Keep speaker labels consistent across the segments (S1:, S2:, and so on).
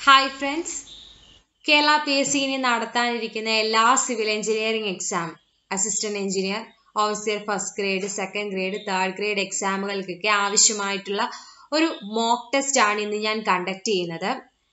S1: Hi friends Kerala P S സിന് നടത്താനിരിക്കുന്ന എല്ലാ civil engineering exam assistant engineer officer first grade second grade third grade എക്സാമുകൾക്കൊക്കെ ആവശ്യമായിട്ടുള്ള ഒരു മോക്ക് ടെസ്റ്റ് ആണ് ഇന്ന് ഞാൻ കണ്ടക്ട് ചെയ്യുന്നത്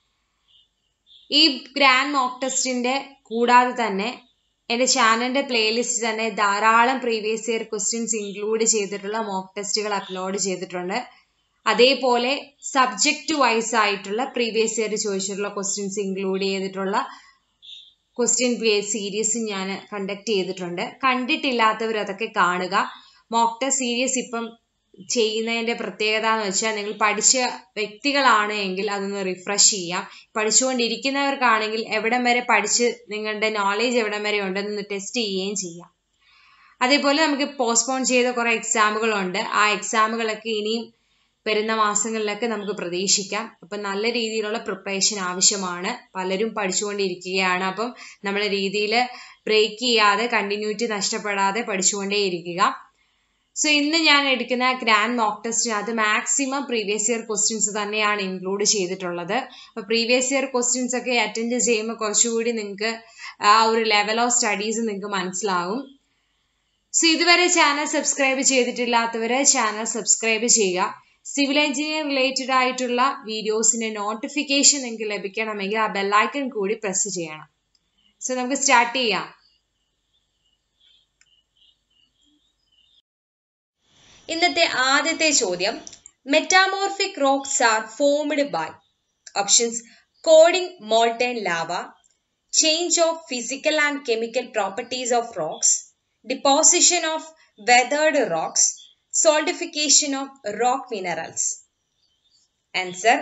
S1: ഈ ഗ്രാൻഡ് മോക്ക് ടെസ്റ്റിന്റെ കൂടാതെ തന്നെ എൻ്റെ ചാനലിന്റെ പ്ലേലിസ്റ്റ് തന്നെ ധാരാളം പ്രീവിയസ് ഇയർ ക്വസ്റ്റ്യൻസ് ഇൻക്ലൂഡ് ചെയ്തിട്ടുള്ള മോക്ക് ടെസ്റ്റുകൾ അപ്ലോഡ് ചെയ്തിട്ടുണ്ട് അതേപോലെ സബ്ജക്റ്റ് വൈസ് ആയിട്ടുള്ള പ്രീവിയസ് ഇയർ ചോദിച്ചിട്ടുള്ള ക്വസ്റ്റ്യൻസ് ഇൻക്ലൂഡ് ചെയ്തിട്ടുള്ള ക്വസ്റ്റ്യൻ സീരീസ് ഞാൻ കണ്ടക്ട് ചെയ്തിട്ടുണ്ട് കണ്ടിട്ടില്ലാത്തവർ അതൊക്കെ കാണുക മോക്ക് ടെസ്റ്റ് സീരീസ് ഇപ്പം ചെയ്യുന്നതിന്റെ പ്രത്യേകത എന്ന് വെച്ചാൽ നിങ്ങൾ പഠിച്ച വ്യക്തികളാണ് എങ്കിൽ അതൊന്ന് റിഫ്രഷ് ചെയ്യാം പഠിച്ചുകൊണ്ടിരിക്കുന്നവർക്കാണെങ്കിൽ എവിടം വരെ പഠിച്ച് നിങ്ങളുടെ നോളേജ് എവിടം വരെ ഉണ്ടെന്ന് ടെസ്റ്റ് ചെയ്യുകയും ചെയ്യാം അതേപോലെ നമുക്ക് പോസ്റ്റ്പോൺ ചെയ്ത കുറെ എക്സാമുകളുണ്ട് ആ എക്സാമുകളൊക്കെ ഇനിയും വരുന്ന മാസങ്ങളിലൊക്കെ നമുക്ക് പ്രതീക്ഷിക്കാം അപ്പം നല്ല രീതിയിലുള്ള പ്രിപ്പറേഷൻ ആവശ്യമാണ് പലരും പഠിച്ചുകൊണ്ടിരിക്കുകയാണ് അപ്പം നമ്മളെ രീതിയിൽ ബ്രേക്ക് ചെയ്യാതെ കണ്ടിന്യൂറ്റി നഷ്ടപ്പെടാതെ പഠിച്ചുകൊണ്ടേയിരിക്കുക സോ ഇന്ന് ഞാൻ എടുക്കുന്ന ഗ്രാൻഡ് മോക്ക് ടെസ്റ്റിനകത്ത് മാക്സിമം പ്രീവിയസ് ഇയർ ക്വസ്റ്റ്യൻസ് തന്നെയാണ് ഇൻക്ലൂഡ് ചെയ്തിട്ടുള്ളത് അപ്പോൾ പ്രീവിയസ് ഇയർ ക്വസ്റ്റ്യൻസ് ഒക്കെ അറ്റൻഡ് ചെയ്യുമ്പോൾ കുറച്ചുകൂടി നിങ്ങൾക്ക് ആ ഒരു ലെവൽ ഓഫ് സ്റ്റഡീസ് നിങ്ങൾക്ക് മനസ്സിലാവും സോ ഇതുവരെ ചാനൽ സബ്സ്ക്രൈബ് ചെയ്തിട്ടില്ലാത്തവര് ചാനൽ സബ്സ്ക്രൈബ് ചെയ്യുക സിവിൽ എഞ്ചിനീയർ റിലേറ്റഡ് ആയിട്ടുള്ള വീഡിയോസിന്റെ നോട്ടിഫിക്കേഷൻ നിങ്ങൾക്ക് ലഭിക്കണമെങ്കിൽ ആ ബെല്ലൈക്കൺ കൂടി പ്രസ് ചെയ്യണം സോ നമുക്ക് സ്റ്റാർട്ട് ചെയ്യാം ഇന്നത്തെ ആദ്യത്തെ ചോദ്യം metamorphic rocks are formed by options cooling molten lava change of physical and chemical properties of rocks deposition of weathered rocks solidification of rock minerals. Answer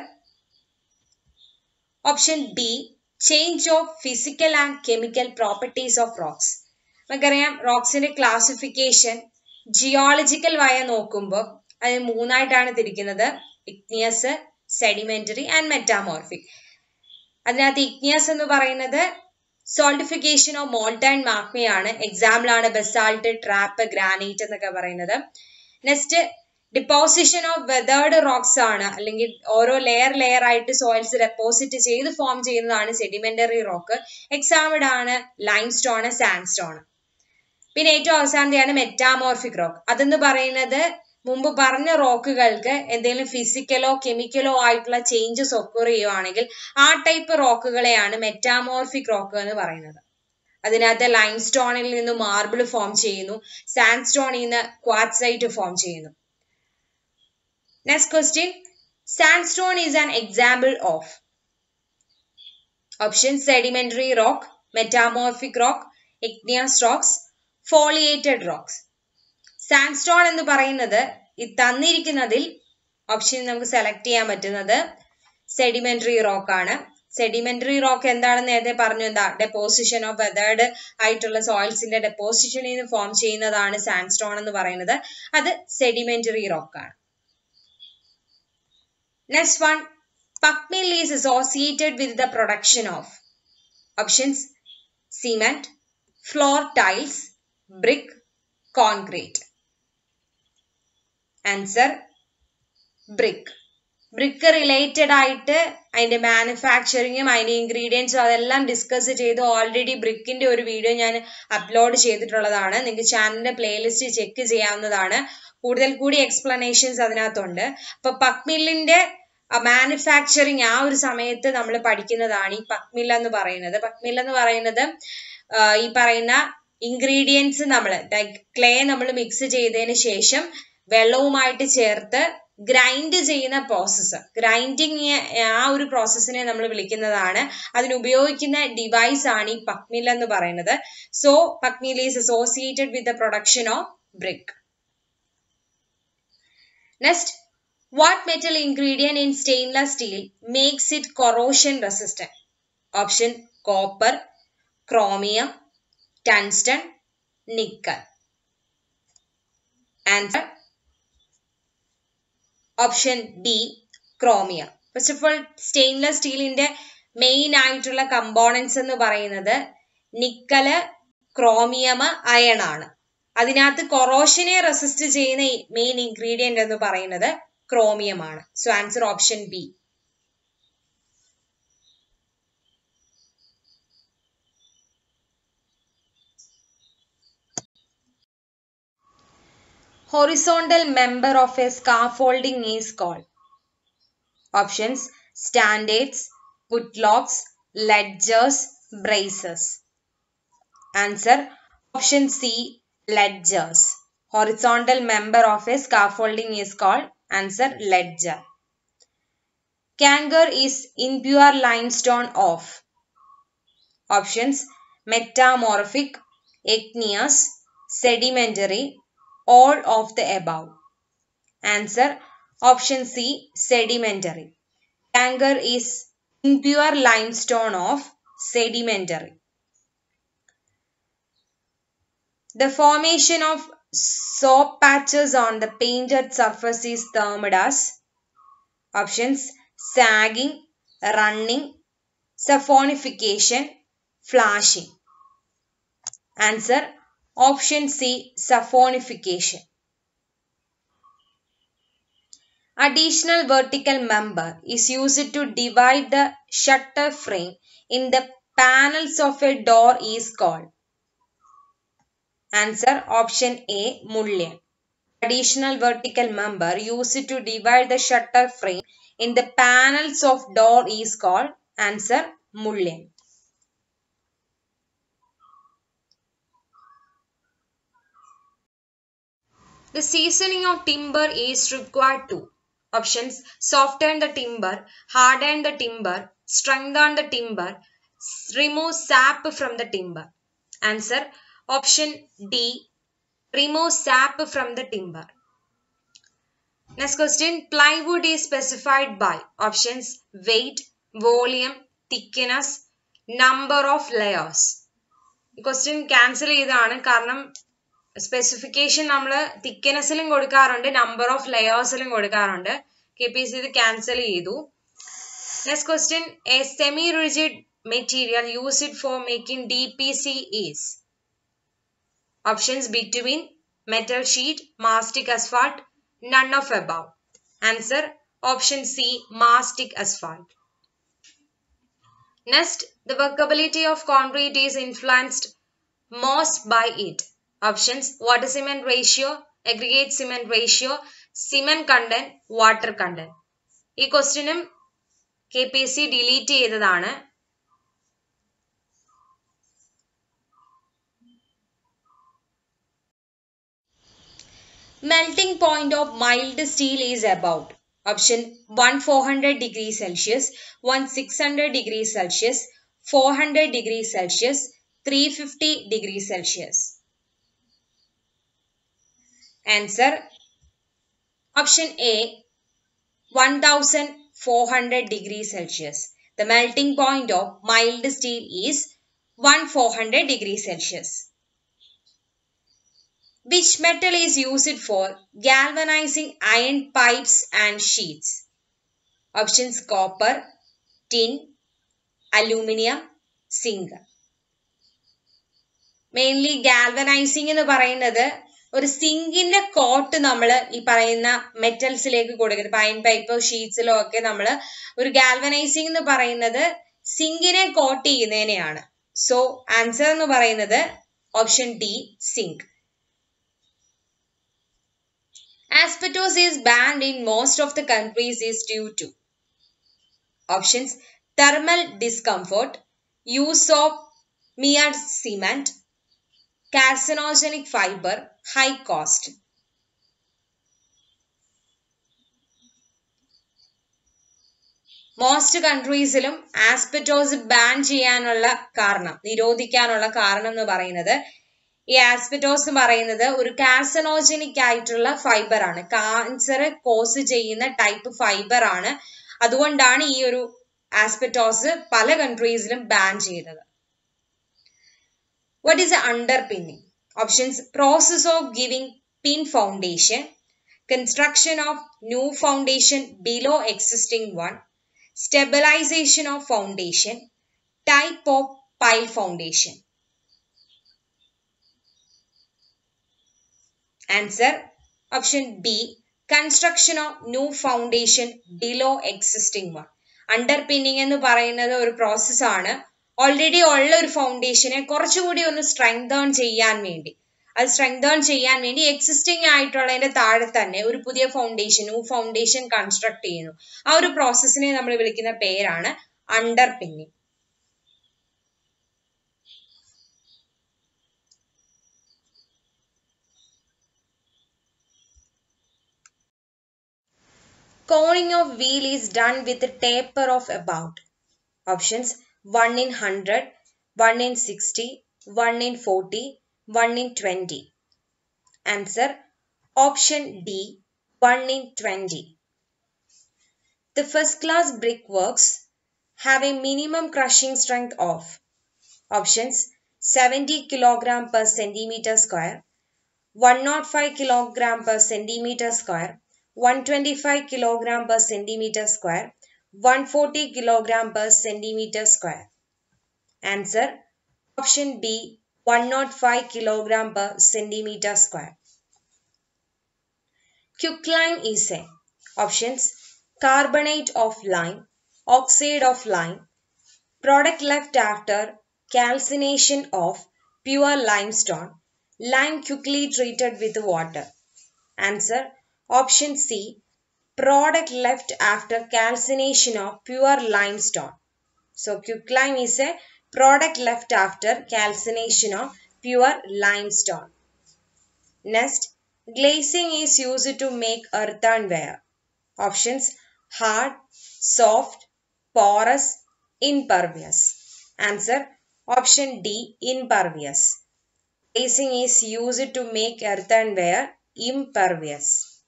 S1: Option B Change of physical and chemical properties of rocks. നമുക്കറിയാം റോക്സിന്റെ classification geological വയ നോക്കുമ്പോൾ അത് മൂന്നായിട്ടാണ് തിരിക്കുന്നത് igneous sedimentary and metamorphic അതിനകത്ത് igneous എന്ന് പറയുന്നത് solidification of molten മാഗ്മയാണ് എക്സാമ്പിൾ ആണ് ബസാൾട്ട് ട്രാപ്പ് ഗ്രാനൈറ്റ് എന്നൊക്കെ പറയുന്നത് next deposition of weathered rocks ആണ് അല്ലെങ്കിൽ ഓരോ ലെയർ ലെയർ ആയിട്ട് സോയിൽസ് ഡെപ്പോസിറ്റ് ചെയ്ത് ഫോം ചെയ്യുന്നതാണ് സെഡിമെന്ററി റോക്ക് എക്സാമിഡ് ആണ് ലൈം സ്റ്റോൺ സാൻഡ് സ്റ്റോൺ പിന്നെ ഏറ്റവും അവസാനത്തെയാണ് മെറ്റാമോർഫിക് റോക്ക് അതെന്ന് പറയുന്നത് മുമ്പ് പറഞ്ഞ റോക്കുകൾക്ക് എന്തെങ്കിലും ഫിസിക്കലോ കെമിക്കലോ ആയിട്ടുള്ള ചേഞ്ചസ് ഒക്കർ ചെയ്യുവാണെങ്കിൽ ആ ടൈപ്പ് റോക്കുകളെയാണ് മെറ്റാമോർഫിക് റോക്ക് എന്ന് പറയുന്നത് അതിനകത്ത് ലൈം സ്റ്റോണിൽ നിന്ന് മാർബിൾ ഫോം ചെയ്യുന്നു സാൻഡ് സ്റ്റോണിൽ നിന്ന് ക്വാറ്റ്സൈറ്റ് ഫോം ചെയ്യുന്നു next question sandstone is an example of option sedimentary rock metamorphic rock igneous rocks foliated rocks sandstone എന്ന് പറയുന്നത് ഈ തന്നിരിക്കുന്നതിൽ ഓപ്ഷൻ നമുക്ക് സെലക്ട് ചെയ്യാൻ പറ്റുന്നത് സെഡിമെന്ററി റോക്ക് ആണ് സെഡിമെന്ററി റോക്ക് എന്താണെന്ന് നേരത്തെ പറഞ്ഞു എന്താ ഡെപ്പോസിഷൻ ഓഫ് വെതേർഡ് ആയിട്ടുള്ള സോയിൽസിന്റെ ഡെപ്പോസിഷനിൽ നിന്ന് ഫോം ചെയ്യുന്നതാണ് സാൻഡ് സ്റ്റോൺ എന്ന് പറയുന്നത് അത് സെഡിമെന്ററി റോക്ക് ആണ് next one pugmill is associated with the production of options cement floor tiles brick concrete answer brick brick related ആയിട്ട് അതിന്റെ മാനുഫാക്ചറിങ്ങും അതിന്റെ ഇൻഗ്രീഡിയൻസും അതെല്ലാം ഡിസ്കസ് ചെയ്ത് ഓൾറെഡി ബ്രിക്കിന്റെ ഒരു വീഡിയോ ഞാൻ അപ്ലോഡ് ചെയ്തിട്ടുള്ളതാണ് നിങ്ങൾക്ക് ചാനലിന്റെ പ്ലേലിസ്റ്റ് ചെക്ക് ചെയ്യാവുന്നതാണ് കൂടുതൽ കൂടി എക്സ്പ്ലനേഷൻസ് അതിനകത്തുണ്ട് അപ്പൊ പക്മില്ലിന്റെ മാനുഫാക്ചറിങ് ആ ഒരു സമയത്ത് നമ്മൾ പഠിക്കുന്നതാണ് ഈ പക്മില്ല എന്ന് പറയുന്നത് പക്മില്ല എന്ന് പറയുന്നത് ഈ പറയുന്ന ഇൻഗ്രീഡിയൻസ് നമ്മൾ ക്ലേ നമ്മൾ മിക്സ് ചെയ്തതിന് ശേഷം വെള്ളവുമായിട്ട് ചേർത്ത് ഗ്രൈൻഡ് ചെയ്യുന്ന പ്രോസസ്സ് ഗ്രൈൻഡിങ് ആ ഒരു പ്രോസസ്സിനെ നമ്മൾ വിളിക്കുന്നതാണ് അതിന് ഉപയോഗിക്കുന്ന ഡിവൈസ് ആണ് ഈ പക്മിൽ എന്ന് പറയുന്നത് so pugmill is associated with the production of brick next what metal ingredient in stainless steel makes it corrosion resistant option copper chromium tungsten nickel answer option D chromium first of all stainless സ്റ്റീലിന്റെ main ആയിട്ടുള്ള components എന്ന് പറയുന്നത് nickel chromium iron ആണ് അതിനകത്ത് കൊറോഷനെ resist ചെയ്യുന്ന main ingredient എന്ന് പറയുന്നത് ക്രോമിയം ആണ് so answer option B horizontal member of a scaffolding is called? Options standards, putlocks, ledgers, braces. Answer option C ledgers. Horizontal member of a scaffolding is called answer ledger. Kangar is impure limestone of options metamorphic, igneous, sedimentary, all of the above. Answer option C sedimentary. Kangar is impure limestone of sedimentary. The formation of soap patches on the painted surface is termed as options sagging, running, saphonification, flashing. Answer option C saphonification. Additional vertical member is used to divide the shutter frame in the panels of a door is called. Answer option A mullion. Additional vertical member used to divide the shutter frame in the panels of door is called answer mullion. The seasoning of timber is required to options soften the timber, harden the timber, strengthen the timber, remove sap from the timber. Answer option D remove sap from the timber. Next question plywood is specified by options weight, volume, thickness, number of layers. Question cancel ചെയ്തതാണ് കാരണം specification നമ്മൾ തിക്നെസ്സിലും കൊടുക്കാറുണ്ട് number of ലെയേഴ്സിലും കൊടുക്കാറുണ്ട് K P C ഇത് cancel ചെയ്തു next question a semi rigid material use it for making D P C is options bitumen metal sheet mastic asphalt none of above. Answer option C mastic asphalt. Next, the workability of concrete is influenced most by it. Options water cement ratio, aggregate cement ratio, cement content, water content. ഈ ക്വസ്റ്റ്യനും K P C delete ചെയ്തതാണ് melting point of mild steel is about option 1 400 degrees celsius 1 600 degrees celsius 400 degrees celsius 350 degrees celsius answer option a 1400 degrees celsius the melting point of mild steel is 1 400 degrees celsius which metal is used for galvanizing iron pipes and sheets? Options copper, tin, aluminium, zinc. Mainly galvanising എന്ന് പറയുന്നത് ഒരു സിങ്കിന്റെ coat നമ്മൾ ഈ പറയുന്ന മെറ്റൽസിലേക്ക് കൊടുക്കുന്നത് pine pipe ഷീറ്റ്സിലോ ഒക്കെ നമ്മൾ ഒരു ഗാൽവനൈസിംഗ് എന്ന് പറയുന്നത് സിങ്കിനെ കോട്ട് ചെയ്യുന്നതിനെയാണ് സോ ആൻസർ എന്ന് പറയുന്നത് option D zinc Asbestos is banned in most of the countries is due to options thermal discomfort, use of mere cement, carcinogenic fiber, high cost. Most കൺട്രീസിലും ആസ്പെറ്റോസ് ബാൻ ചെയ്യാനുള്ള കാരണം നിരോധിക്കാനുള്ള കാരണം എന്ന് പറയുന്നത് ഈ ആസ്പെറ്റോസ് എന്ന് പറയുന്നത് ഒരു കാർസനോജനിക് ആയിട്ടുള്ള ഫൈബർ ആണ് കാൻസർ കോസ് ചെയ്യുന്ന ടൈപ്പ് ഫൈബർ ആണ് അതുകൊണ്ടാണ് ഈ ഒരു ആസ്പെറ്റോസ് പല കൺട്രീസിലും ബാൻ ചെയ്തത് what is underpinning options process of giving pin foundation construction of new foundation below existing one stabilisation of foundation type of pile foundation answer option B construction of new foundation below existing one underpinning എന്ന് പറയുന്നത് ഒരു പ്രോസസ്സാണ് already ഉള്ള ഒരു ഫൗണ്ടേഷനെ കുറച്ചുകൂടി ഒന്ന് സ്ട്രെങ്തേൺ ചെയ്യാൻ വേണ്ടി അത് സ്ട്രെങ്തേൺ ചെയ്യാൻ വേണ്ടി എക്സിസ്റ്റിംഗ് ആയിട്ടുള്ളതിന്റെ താഴെ തന്നെ ഒരു പുതിയ ഫൗണ്ടേഷൻ ന്യൂ ഫൗണ്ടേഷൻ കൺസ്ട്രക്ട് ചെയ്യുന്നു ആ ഒരു പ്രോസസ്സിനെ നമ്മൾ വിളിക്കുന്ന പേരാണ് underpinning Coning of wheel is done with a taper of about options 1 in 100, 1 in 60, 1 in 40, 1 in 20. Answer option D 1 in 20. The first class brickworks have a minimum crushing strength of options 70 kg per centimeter square, 105 kg per centimeter square, 125 kg per centimeter square, 140 kg per centimeter square. Answer option B 105 kg per centimeter square. Quicklime is a options carbonate of lime, oxide of lime, product left after calcination of pure limestone, lime quickly treated with water. Answer option C product left after calcination of pure limestone. So quicklime is a product left after calcination of pure limestone. Next, glazing is used to make earthenware. Options hard, soft, porous, impervious. Answer option D impervious. Glazing is used to make earthenware impervious.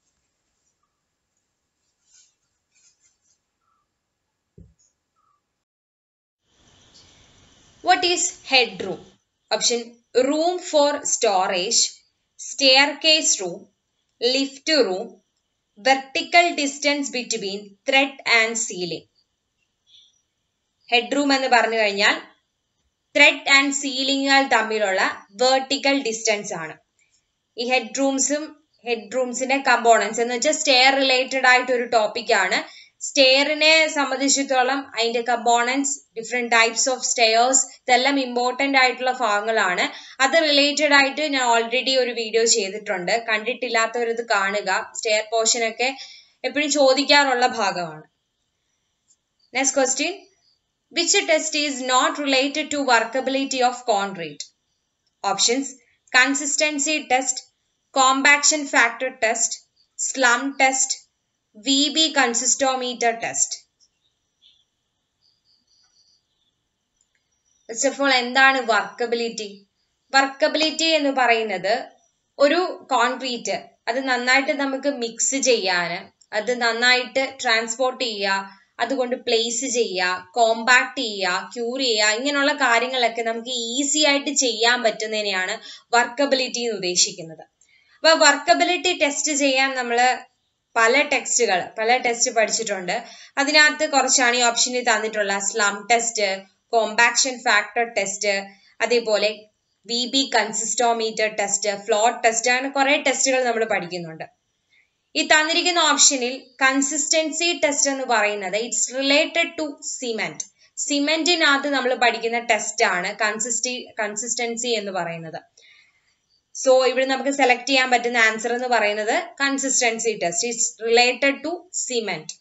S1: What is headroom? Option room for storage, staircase room, lift room, vertical distance between thread and ceiling. Head room എന്ന് പറഞ്ഞു കഴിഞ്ഞാൽ thread and സീലിങ്ങുകൾ തമ്മിലുള്ള vertical distance ആണ് ഈ ഹെഡ് റൂംസും ഹെഡ് റൂംസിന്റെ കമ്പോണൻസ് എന്ന് വെച്ചാൽ സ്റ്റെയർ റിലേറ്റഡ് ആയിട്ട് ഒരു ടോപ്പിക് ആണ് സ്റ്റെയറിനെ സംബന്ധിച്ചിടത്തോളം അതിന്റെ components different types of stairs ഇതെല്ലാം ഇമ്പോർട്ടന്റ് ആയിട്ടുള്ള ഭാഗങ്ങളാണ് അത് റിലേറ്റഡ് ആയിട്ട് ഞാൻ ഓൾറെഡി ഒരു വീഡിയോ ചെയ്തിട്ടുണ്ട് കണ്ടിട്ടില്ലാത്തവരത് കാണുക സ്റ്റെയർ പോർഷൻ ഒക്കെ എപ്പോഴും ചോദിക്കാറുള്ള ഭാഗമാണ് next question which test is not related to workability of concrete options consistency test compaction factor test slump test V B consistometer test first of all എന്താണ് വർക്കബിലിറ്റി വർക്കബിലിറ്റി എന്ന് പറയുന്നത് ഒരു കോൺക്രീറ്റ് അത് നന്നായിട്ട് നമുക്ക് മിക്സ് ചെയ്യാൻ അത് നന്നായിട്ട് ട്രാൻസ്പോർട്ട് ചെയ്യുക അതുകൊണ്ട് പ്ലേസ് ചെയ്യുക കോമ്പാക്ട് ചെയ്യുക ക്യൂർ ചെയ്യുക ഇങ്ങനെയുള്ള കാര്യങ്ങളൊക്കെ നമുക്ക് ഈസി ആയിട്ട് ചെയ്യാൻ പറ്റുന്നതിനെയാണ് വർക്കബിലിറ്റി എന്ന് ഉദ്ദേശിക്കുന്നത് അപ്പൊ വർക്കബിലിറ്റി ടെസ്റ്റ് ചെയ്യാൻ നമ്മൾ പല ടെക്സ്റ്റുകൾ പല ടെസ്റ്റ് പഠിച്ചിട്ടുണ്ട് അതിനകത്ത് കുറച്ചാണ് ഈ ഓപ്ഷനിൽ തന്നിട്ടുള്ള slump test compaction factor test അതേപോലെ V B consistometer test float test അങ്ങനെ കുറെ ടെസ്റ്റുകൾ നമ്മൾ പഠിക്കുന്നുണ്ട് ഈ തന്നിരിക്കുന്ന ഓപ്ഷനിൽ കൺസിസ്റ്റൻസി ടെസ്റ്റ് എന്ന് പറയുന്നത് ഇറ്റ്സ് റിലേറ്റഡ് ടു സിമെന്റ് സിമെന്റിനകത്ത് നമ്മൾ പഠിക്കുന്ന ടെസ്റ്റ് ആണ് കൺസിസ്റ്റി കൺസിസ്റ്റൻസി എന്ന് പറയുന്നത് സോ ഇവിടെ നമുക്ക് സെലക്ട് ചെയ്യാൻ പറ്റുന്ന ആൻസർ എന്ന് പറയുന്നത് consistency test it's related to cement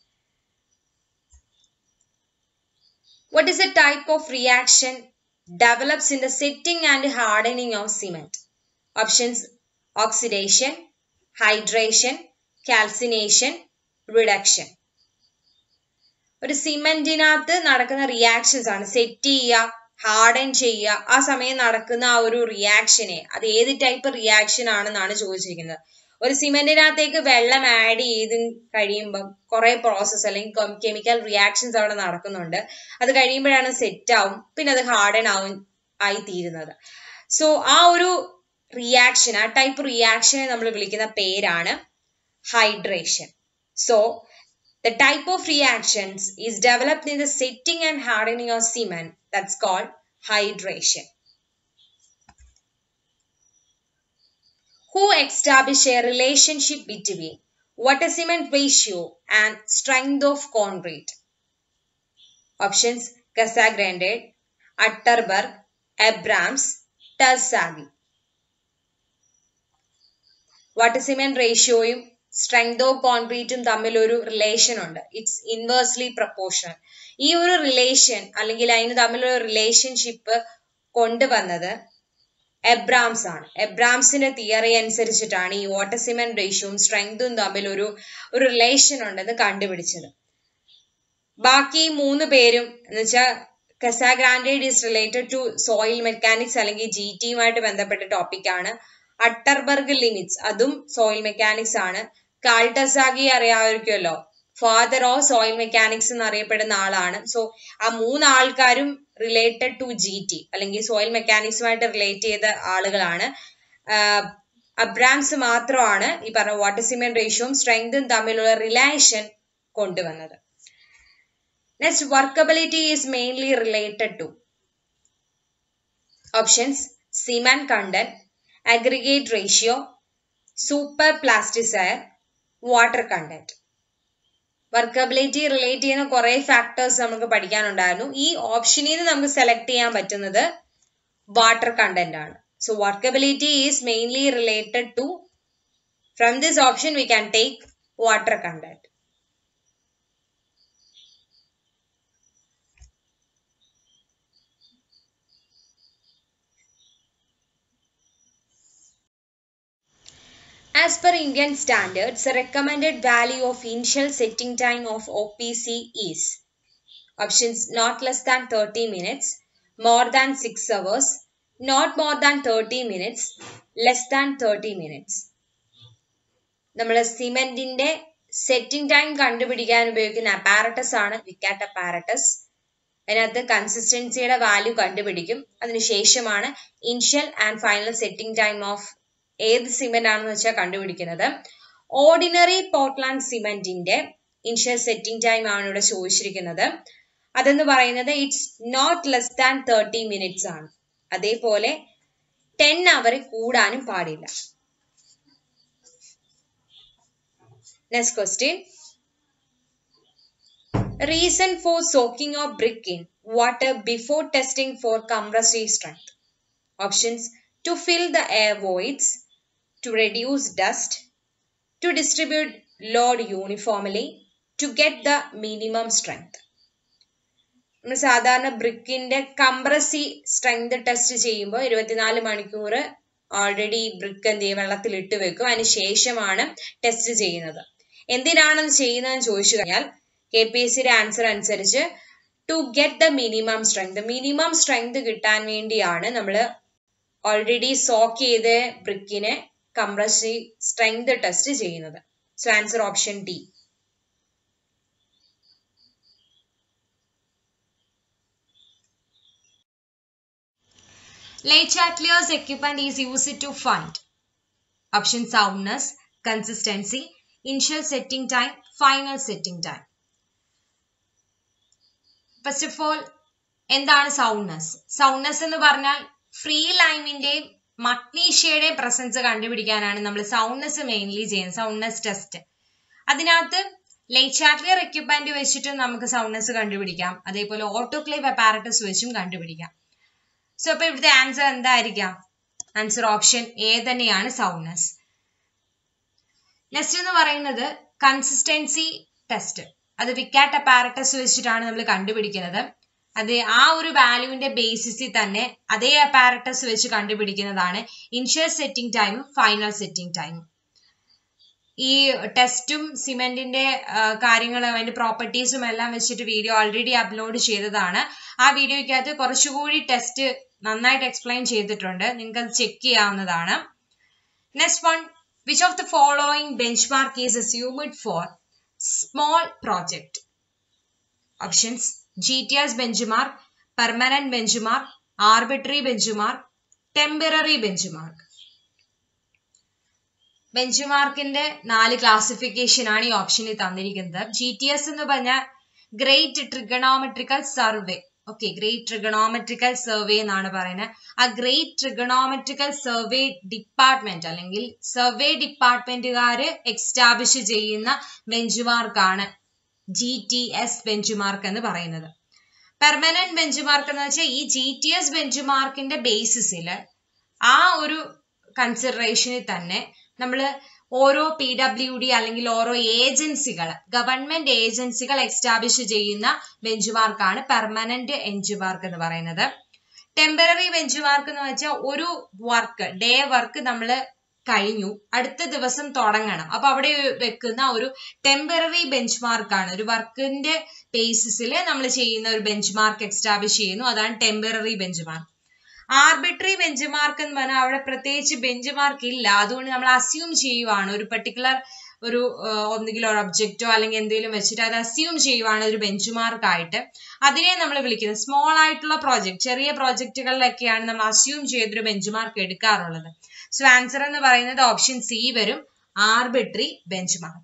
S1: What is the type of reaction develops in the setting and hardening of cement? Options oxidation, hydration, calcination, reduction. ഒരു സിമെന്റിനകത്ത് നടക്കുന്ന റിയാക്ഷൻസ് ആണ് സെറ്റ് ചെയ്യുക ഹാർഡൻ ചെയ്യുക ആ സമയം നടക്കുന്ന ആ ഒരു റിയാക്ഷനെ അത് ഏത് ടൈപ്പ് റിയാക്ഷൻ ആണെന്നാണ് ചോദിച്ചിരിക്കുന്നത് ഒരു സിമെന്റിനകത്തേക്ക് വെള്ളം ആഡ് ചെയ്ത് കഴിയുമ്പം കുറെ പ്രോസസ്സ് അല്ലെങ്കിൽ കെമിക്കൽ റിയാക്ഷൻസ് അവിടെ നടക്കുന്നുണ്ട് അത് കഴിയുമ്പോഴാണ് സെറ്റ് ആവും പിന്നെ അത് ഹാർഡൻ ആവും ആയി തീരുന്നത് സോ ആ ഒരു റിയാക്ഷൻ ആ ടൈപ്പ് റിയാക്ഷനെ നമ്മൾ വിളിക്കുന്ന പേരാണ് hydration. So, the type of reactions is developed in the setting and hardening of cement that's called hydration. Who established a relationship between water cement ratio and strength of concrete? Options Casagrande, Atterberg, Abrams, Terzaghi. Water cement റേഷ്യോയും strength of കോൺക്രീറ്റും തമ്മിൽ ഒരു relation ഉണ്ട് it's inversely proportional ഈ ഒരു relation അല്ലെങ്കിൽ അതിന് തമ്മിലുള്ള റിലേഷൻഷിപ്പ് കൊണ്ടുവന്നത് എബ്രാംസ് ആണ് എബ്രാംസിന്റെ തിയറി അനുസരിച്ചിട്ടാണ് ഈ വാട്ടർ സിമെന്റ് റേഷ്യോയും സ്ട്രെങ്തും തമ്മിൽ ഒരു ഒരു റിലേഷൻ ഉണ്ടെന്ന് കണ്ടുപിടിച്ചത് ബാക്കി മൂന്ന് പേരും എന്ന് വെച്ചാൽ Casagrande is related to soil mechanics അല്ലെങ്കിൽ ജി ടിയുമായിട്ട് ബന്ധപ്പെട്ട ടോപ്പിക്കാണ് അട്ടർബർഗ് ലിമിറ്റ്സ് അതും സോയിൽ മെക്കാനിക്സ് ആണ് കാൾട്ടസാഗി അറിയാമായിരിക്കുമല്ലോ ഫാദർ ഓഫ് സോയിൽ മെക്കാനിക്സ് എന്നറിയപ്പെടുന്ന ആളാണ് സോ ആ മൂന്ന് ആൾക്കാരും റിലേറ്റഡ് ടു ജി ടി അല്ലെങ്കിൽ സോയിൽ മെക്കാനിക്സുമായിട്ട് റിലേറ്റ് ചെയ്ത ആളുകളാണ് അബ്രാംസ് മാത്രമാണ് ഈ പറഞ്ഞ വാട്ടർ സിമെന്റ് റേഷ്യോയും സ്ട്രെങ്തും തമ്മിലുള്ള റിലേഷൻ കൊണ്ടുവന്നത് next workability is mainly related to options cement content aggregate ratio super plasticiser water content workability relate ചെയ്യുന്ന കുറെ ഫാക്ടേഴ്സ് നമുക്ക് പഠിക്കാനുണ്ടായിരുന്നു ഈ ഓപ്ഷനിൽ നിന്ന് നമുക്ക് സെലക്ട് ചെയ്യാൻ പറ്റുന്നത് വാട്ടർ കണ്ടന്റ് ആണ് so workability is mainly related to from this option we can take water content As per Indian standards, the recommended value of initial setting time of OPC is options not less than 30 minutes, more than 6 hours, not more than 30 minutes, less than 30 minutes. നമ്മൾ സിമെന്റിന്റെ setting time കണ്ടുപിടിക്കാൻ ഉപയോഗിക്കുന്ന apparatus ആണ് വിക്കാറ്റ് apparatus അതിനകത്ത് കൺസിസ്റ്റൻസിയുടെ value കണ്ടുപിടിക്കും അതിനുശേഷമാണ് initial and final setting time of ഏത് cement ആണെന്ന് വെച്ചാൽ കണ്ടുപിടിക്കുന്നത് ഓർഡിനറി പോർട്ട്ലാൻഡ് സിമെന്റിന്റെ ഇനിഷ്യൽ സെറ്റിംഗ് ടൈം ആണ് ഇവിടെ ചോദിച്ചിരിക്കുന്നത് അതെന്ന് പറയുന്നത് it's not less than thirty minutes ആണ് അതേപോലെ ടെൻ അവർ കൂടാനും പാടില്ല next question reason for soaking of brick in water before testing for compressive strength options to fill the air voids, to reduce dust, to distribute load uniformly, to get the minimum strength. നമ്മൾ സാധാരണ ബ്രിക്കിന്റെ കംപ്രസി strength test ചെയ്യുമ്പോൾ ഇരുപത്തിനാല് മണിക്കൂർ already brick എന്ത് ചെയ്യും വെള്ളത്തിൽ ഇട്ട് വെക്കും അതിന് ശേഷമാണ് ടെസ്റ്റ് ചെയ്യുന്നത് എന്തിനാണെന്ന് ചെയ്യുന്നതെന്ന് ചോദിച്ചു കഴിഞ്ഞാൽ കെ പി എസ് സിയുടെ ആൻസർ അനുസരിച്ച് to get the minimum strength minimum strength കിട്ടാൻ വേണ്ടിയാണ് നമ്മൾ ഓൾറെഡി സോക്ക് ചെയ്ത ബ്രിക്കിനെ കംപ്രസി സ്ട്രെങ്ത് ടെസ്റ്റ് ചെയ്യുന്നത് so answer option D Lechateliers equipment is used to find option soundness, consistency, initial setting time, final setting time. First of all എന്താണ് soundness soundness എന്ന് പറഞ്ഞാൽ free ലൈമിന്റെയും മഗ്നീഷ്യയുടെയും പ്രസൻസ് കണ്ടുപിടിക്കാനാണ് നമ്മൾ സൗണ്ട്നെസ് മെയിൻലി ചെയ്യുന്നത് soundness test അതിനകത്ത് ലൈച്ചാറ്റ്ലിയർ എക്യുപ്മെന്റ് വെച്ചിട്ടും നമുക്ക് സൗണ്ട്നെസ് കണ്ടുപിടിക്കാം അതേപോലെ ഓട്ടോക്ലേവ് അപ്പാരറ്റസ് വെച്ചും കണ്ടുപിടിക്കാം സോ അപ്പൊ ഇവിടുത്തെ ആൻസർ എന്തായിരിക്കാം ആൻസർ ഓപ്ഷൻ എ തന്നെയാണ് സൗണ്ട്നെസ് നെക്സ്റ്റ് എന്ന് പറയുന്നത് കൺസിസ്റ്റൻസി ടെസ്റ്റ് അത് വിക്കാറ്റ് അപ്പാരറ്റസ് വെച്ചിട്ടാണ് നമ്മൾ കണ്ടുപിടിക്കുന്നത് അത് ആ ഒരു വാല്യൂവിന്റെ ബേസിസിൽ തന്നെ അതേ അപ്പാരറ്റസ് വെച്ച് കണ്ടുപിടിക്കുന്നതാണ് ഇനിഷ്യൽ സെറ്റിംഗ് ടൈമും ഫൈനൽ സെറ്റിംഗ് ടൈമും ഈ ടെസ്റ്റും സിമെന്റിന്റെ കാര്യങ്ങളും അതിന്റെ പ്രോപ്പർട്ടീസും എല്ലാം വെച്ചിട്ട് വീഡിയോ ഓൾറെഡി അപ്ലോഡ് ചെയ്തതാണ് ആ വീഡിയോയ്ക്കകത്ത് കുറച്ചുകൂടി ടെസ്റ്റ് നന്നായിട്ട് എക്സ്പ്ലെയിൻ ചെയ്തിട്ടുണ്ട് നിങ്ങൾക്ക് അത് ചെക്ക് ചെയ്യാവുന്നതാണ് next one which of the following bench mark is assumed for small project options GTS benchmark, permanent benchmark, arbitrary benchmark, temporary benchmark. ബെഞ്ച്മാർക്കിന്റെ നാല് ക്ലാസിഫിക്കേഷൻ ആണ് ഈ ഓപ്ഷനിൽ തന്നിരിക്കുന്നത് ജി ടി എസ് എന്ന് പറഞ്ഞാൽ great trigonometrical survey okay great trigonometrical survey എന്നാണ് പറയുന്നത് ആ ഗ്രേറ്റ് ട്രിഗണോമെട്രിക്കൽ സർവേ ഡിപ്പാർട്ട്മെന്റ് അല്ലെങ്കിൽ സർവേ ഡിപ്പാർട്ട്മെന്റുകാര് എക്സ്റ്റാബ്ലിഷ് ചെയ്യുന്ന ബെഞ്ച്മാർക്കാണ് G T S bench mark എന്ന് പറയുന്നത് പെർമനന്റ് ബെഞ്ച് മാർക്ക് എന്ന് വെച്ചാൽ ഈ ജി ടി എസ് ബെഞ്ച് മാർക്കിന്റെ ബേസിസിൽ ആ ഒരു കൺസിഡറേഷനിൽ തന്നെ നമ്മൾ ഓരോ പി ഡബ്ല്യു ഡി അല്ലെങ്കിൽ ഓരോ ഏജൻസികൾ ഗവൺമെന്റ് ഏജൻസികൾ എസ്റ്റാബ്ലിഷ് ചെയ്യുന്ന ബെഞ്ച് മാർക്കാണ് പെർമനന്റ് ബെഞ്ച് മാർക്ക് എന്ന് പറയുന്നത് ടെമ്പററി ബെഞ്ച് മാർക്ക് എന്ന് വെച്ചാൽ ഒരു വർക്ക് ഡേ വർക്ക് നമ്മൾ കഴിഞ്ഞു അടുത്ത ദിവസം തുടങ്ങണം അപ്പൊ അവിടെ വെക്കുന്ന ഒരു ടെമ്പററി ബെഞ്ച് മാർക്കാണ് ഒരു വർക്കിന്റെ ബേസിസിൽ നമ്മൾ ചെയ്യുന്ന ഒരു ബെഞ്ച് മാർക്ക് എസ്റ്റാബ്ലിഷ് ചെയ്യുന്നു അതാണ് temporary bench mark arbitrary bench mark എന്ന് പറഞ്ഞാൽ അവിടെ പ്രത്യേകിച്ച് ബെഞ്ച് മാർക്ക് ഇല്ല അതുകൊണ്ട് നമ്മൾ അസ്യൂം ചെയ്യുവാണ് ഒരു പെർട്ടിക്കുലർ ഒരു ഒന്നുകിൽ ഒരു ഒബ്ജക്റ്റോ അല്ലെങ്കിൽ എന്തെങ്കിലും വെച്ചിട്ട് അത് അസ്യൂം ചെയ്യുവാണ് ഒരു ബെഞ്ച് മാർക്ക് ആയിട്ട് അതിനെ നമ്മൾ വിളിക്കുന്നത് സ്മോൾ ആയിട്ടുള്ള പ്രോജക്റ്റ് ചെറിയ പ്രോജക്റ്റുകളിലൊക്കെയാണ് നമ്മൾ അസ്യൂം ചെയ്തൊരു ബെഞ്ച് മാർക്ക് എടുക്കാറുള്ളത് സോ ആൻസർ എന്ന് പറയുന്നത് ഓപ്ഷൻ സി വരും arbitrary bench mark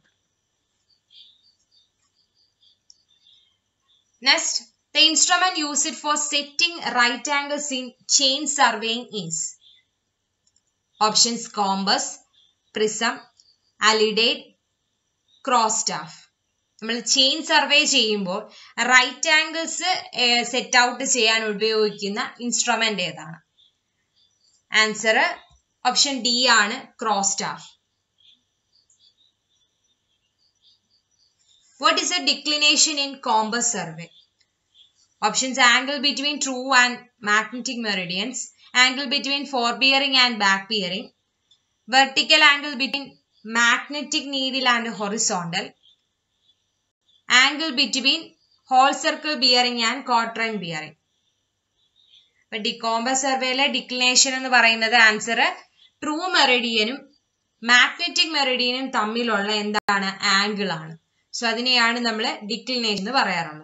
S1: next The instrument used for setting right angles in chain surveying is options compass, prism, alidade, cross staff. നമ്മൾ ചെയിൻ സർവേ ചെയ്യുമ്പോൾ right angles set out ചെയ്യാൻ ഉപയോഗിക്കുന്ന instrument ഏതാണ് answer option D ആണ് cross staff what is a declination in compass survey Options angle between true and magnetic meridians, angle between forebearing and back bearing, vertical angle between magnetic needle and horizontal, angle between whole circle bearing and quadrant bearing. ഇപ്പൊ ഡിക്കോംബസ് സർവേയിലെ declination എന്ന് പറയുന്നത് answer true മെറിഡിയനും magnetic മെറിഡിയനും തമ്മിലുള്ള എന്താണ് angle ആണ് so അതിനെയാണ് നമ്മൾ ഡിക്ലിനേഷൻ എന്ന് പറയാറുള്ളത്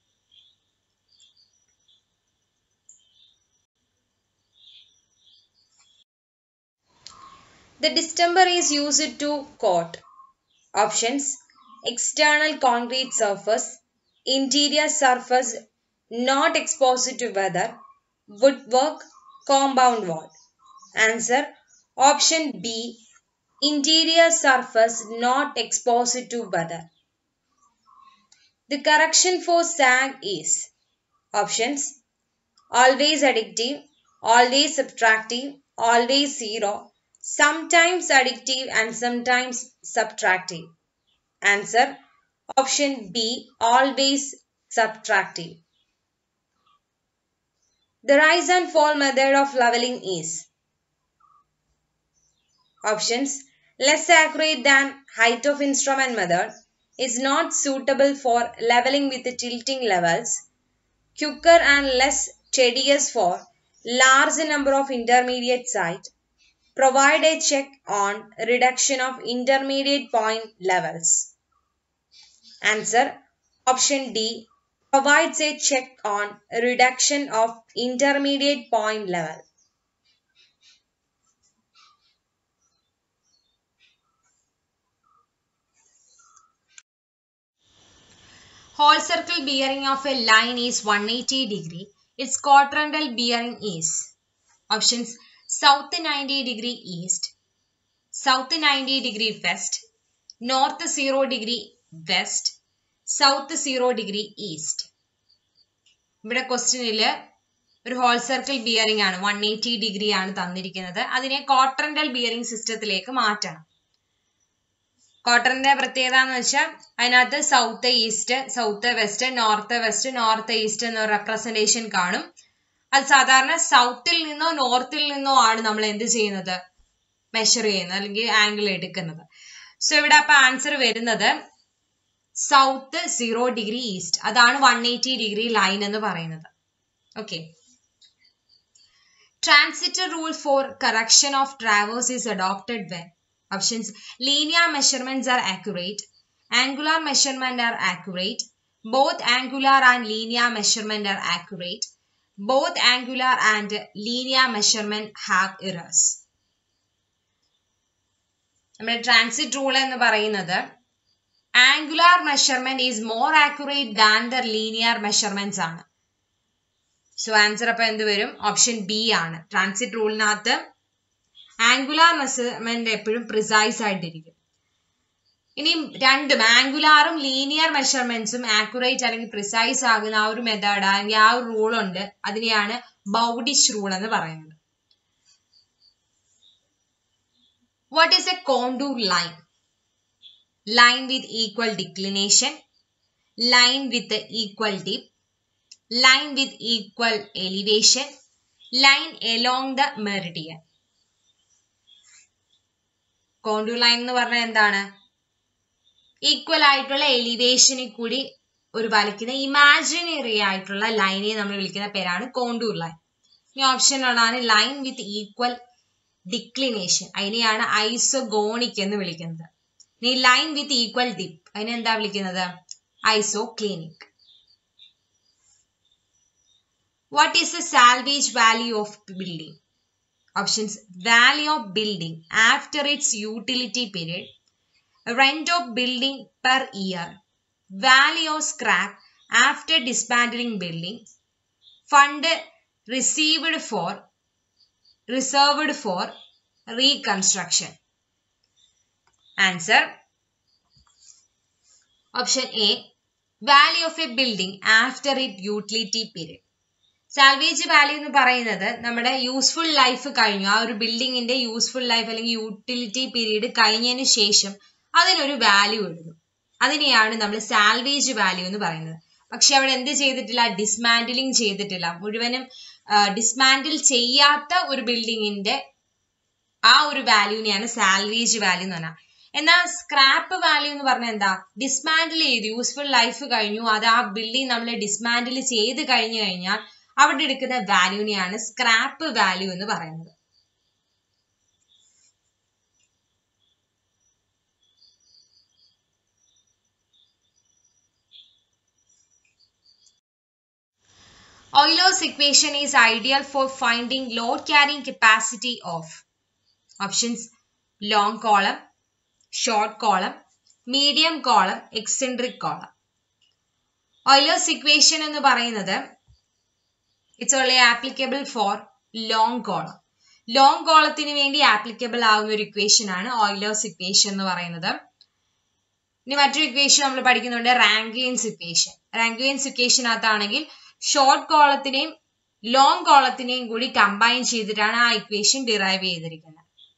S1: The distemper is used to coat. Options external concrete surface, interior surface not exposed to weather, woodwork, compound wall. Answer option B interior surface not exposed to weather. The correction for sag is options always additive, always subtractive, always zero, sometimes additive and sometimes subtractive. Answer option B always subtractive. The rise and fall method of leveling is options less accurate than height of instrument method is not suitable for leveling with tilting levels quicker and less tedious for large number of intermediate sites provide a check on reduction of intermediate point levels. Answer option D provides a check on reduction of intermediate point level. Whole circle bearing of a line is 180 degree. Its quadrantal bearing is options south 90 degree east, south 90 degree west, north 0 degree west, south zero degree east ഇവിടെ ക്വസ്റ്റ്യനിൽ ഒരു whole circle bearing ആണ് one eighty degree ആണ് തന്നിരിക്കുന്നത് അതിനെ കോട്ടറന്റൽ bearing സിസ്റ്റത്തിലേക്ക് മാറ്റണം ക്വാർട്ടറിന്റെ പ്രത്യേകത എന്ന് വെച്ചാൽ അതിനകത്ത് south east south west north west north east എന്ന റെപ്രസെന്റേഷൻ കാണും അത് സാധാരണ സൗത്തിൽ നിന്നോ നോർത്തിൽ നിന്നോ ആണ് നമ്മൾ എന്ത് ചെയ്യുന്നത് മെഷർ ചെയ്യുന്നത് അല്ലെങ്കിൽ ആംഗിൾ എടുക്കുന്നത് സോ ഇവിടെ അപ്പൊ ആൻസർ വരുന്നത് സൗത്ത് സീറോ ഡിഗ്രി ഈസ്റ്റ് അതാണ് വൺ എയ്റ്റി ഡിഗ്രി ലൈൻ എന്ന് പറയുന്നത് okay transit rule for correction of traverse is adopted when Options linear measurements are accurate, angular measurement are accurate, both angular and linear measurement are accurate, both angular and linear measurement have errors. നമ്മുടെ transit rule എന്ന് പറയുന്നത് angular measurement is more accurate than the linear measurements ആണ് so answer അപ്പൊ എന്ത് വരും option B ആണ് transit റൂളിനകത്ത് angular measurement എപ്പോഴും പ്രിസൈസ് ആയിട്ടിരിക്കും ഇനി രണ്ടും ആംഗുലാറും ലീനിയർ മെഷർമെന്റ്സും ആക്യുറേറ്റ് അല്ലെങ്കിൽ പ്രിസൈസ് ആകുന്ന ആ ഒരു മെത്തേഡ് അല്ലെങ്കിൽ ആ ഒരു റൂൾ ഉണ്ട് അതിനെയാണ് ബൗഡിഷ് റൂൾ എന്ന് പറയുന്നത് What is a contour line? Line with equal declination, line with equal dip, line with equal elevation, line along the meridian. Contour line എന്ന് പറഞ്ഞാൽ എന്താണ് ഈക്വൽ ആയിട്ടുള്ള എലിവേഷനിൽ കൂടി ഒരു വരയ്ക്കുന്ന ഇമാജിനറി ആയിട്ടുള്ള ലൈനെ നമ്മൾ വിളിക്കുന്ന പേരാണ് കോണ്ടൂർ ലൈൻ ഈ ഓപ്ഷനുള്ളതാണ് ലൈൻ വിത്ത് ഈക്വൽ ഡിക്ലിനേഷൻ അതിനെയാണ് ഐസോഗോണിക് എന്ന് വിളിക്കുന്നത് ഇനി ലൈൻ വിത്ത് ഈക്വൽ ഡിപ്പ് അതിനെ എന്താ വിളിക്കുന്നത് isoclinic what is the salvage value of building options value of building after its utility period rent of building per year value of scrap after dismantling building fund received for reserved for reconstruction. Answer Option A Value of a building after its utility period. Salvage value എന്ന് പറയുന്നത് നമ്മുടെ useful life കഴിഞ്ഞു ആ ഒരു ബിൽഡിങ്ങിന്റെ useful life അല്ലെങ്കിൽ utility period കഴിഞ്ഞതിന് ശേഷം അതിനൊരു വാല്യൂ ഇടുന്നു അതിനെയാണ് നമ്മൾ സാൽവേജ് വാല്യൂ എന്ന് പറയുന്നത് പക്ഷെ അവിടെ എന്ത് ചെയ്തിട്ടില്ല ഡിസ്മാൻഡിലിംഗ് ചെയ്തിട്ടില്ല മുഴുവനും ഡിസ്മാൻഡിൽ ചെയ്യാത്ത ഒരു ബിൽഡിങ്ങിന്റെ ആ ഒരു വാല്യൂനെയാണ് സാൽവേജ് വാല്യൂ എന്ന് പറഞ്ഞാൽ എന്നാൽ സ്ക്രാപ്പ് വാല്യൂ എന്ന് പറഞ്ഞാൽ എന്താ ഡിസ്മാൻഡിൽ ചെയ്ത് യൂസ്ഫുൾ ലൈഫ് കഴിഞ്ഞു അത് ആ ബിൽഡിംഗ് നമ്മൾ ഡിസ്മാൻഡിൽ ചെയ്ത് കഴിഞ്ഞു കഴിഞ്ഞാൽ അവിടെ എടുക്കുന്ന വാല്യൂനെയാണ് സ്ക്രാപ്പ് വാല്യൂ എന്ന് പറയുന്നത് Euler's equation is ideal for finding load carrying capacity of options long column, short column, medium column, eccentric column. Euler's equation എന്ന് പറയുന്നത് it's only applicable for long column long കോളത്തിന് വേണ്ടി ആപ്ലിക്കബിൾ ആവുന്ന ഒരു equation ആണ് Euler's equation എന്ന് പറയുന്നത് ഇനി മറ്റൊരു ഇക്വേഷൻ നമ്മൾ പഠിക്കുന്നുണ്ട് റാങ്കൈൻസ് ഇക്വേഷൻ റാങ്കൈൻസ് ഇക്വേഷനകത്താണെങ്കിൽ ഷോർട്ട് കോളത്തിനെയും ലോങ് കോളത്തിനെയും കൂടി കമ്പൈൻ ചെയ്തിട്ടാണ് ആ ഇക്വേഷൻ ഡിറൈവ് ചെയ്തിരിക്കുന്നത്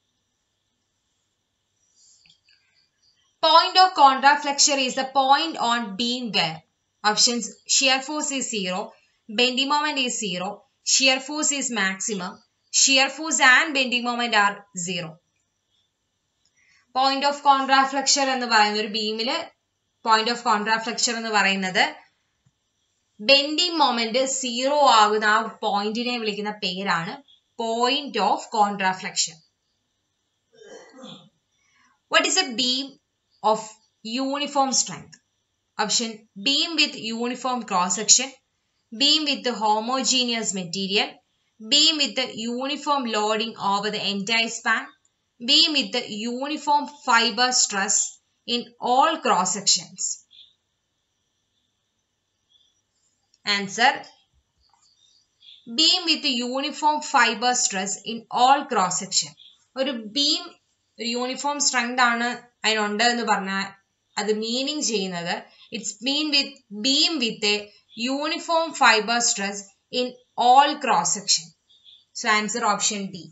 S1: point of contraflexure is the point on beam where options shear force is zero bending moment is zero shear force is maximum shear force and bending moment are zero point of contraflexure എന്ന് പറയുന്ന ഒരു ബീമില് point of contraflexure എന്ന് പറയുന്നത് bending moment zero ആകുന്ന ആ പോയിന്റിനെ വിളിക്കുന്ന പേരാണ് point of contraflexure what is a beam of uniform strength option beam with uniform cross section beam with homogeneous material beam with uniform loading over the entire span beam with uniform fibre stress in all cross sections Answer Beam with uniform fiber stress in all cross section. ഒരു beam ഒരു uniform strength ആണ് അതിനുണ്ട് എന്ന് പറഞ്ഞാൽ അത് meaning ചെയ്യുന്നത് it's mean with beam with a uniform fibre stress in all cross section so answer option D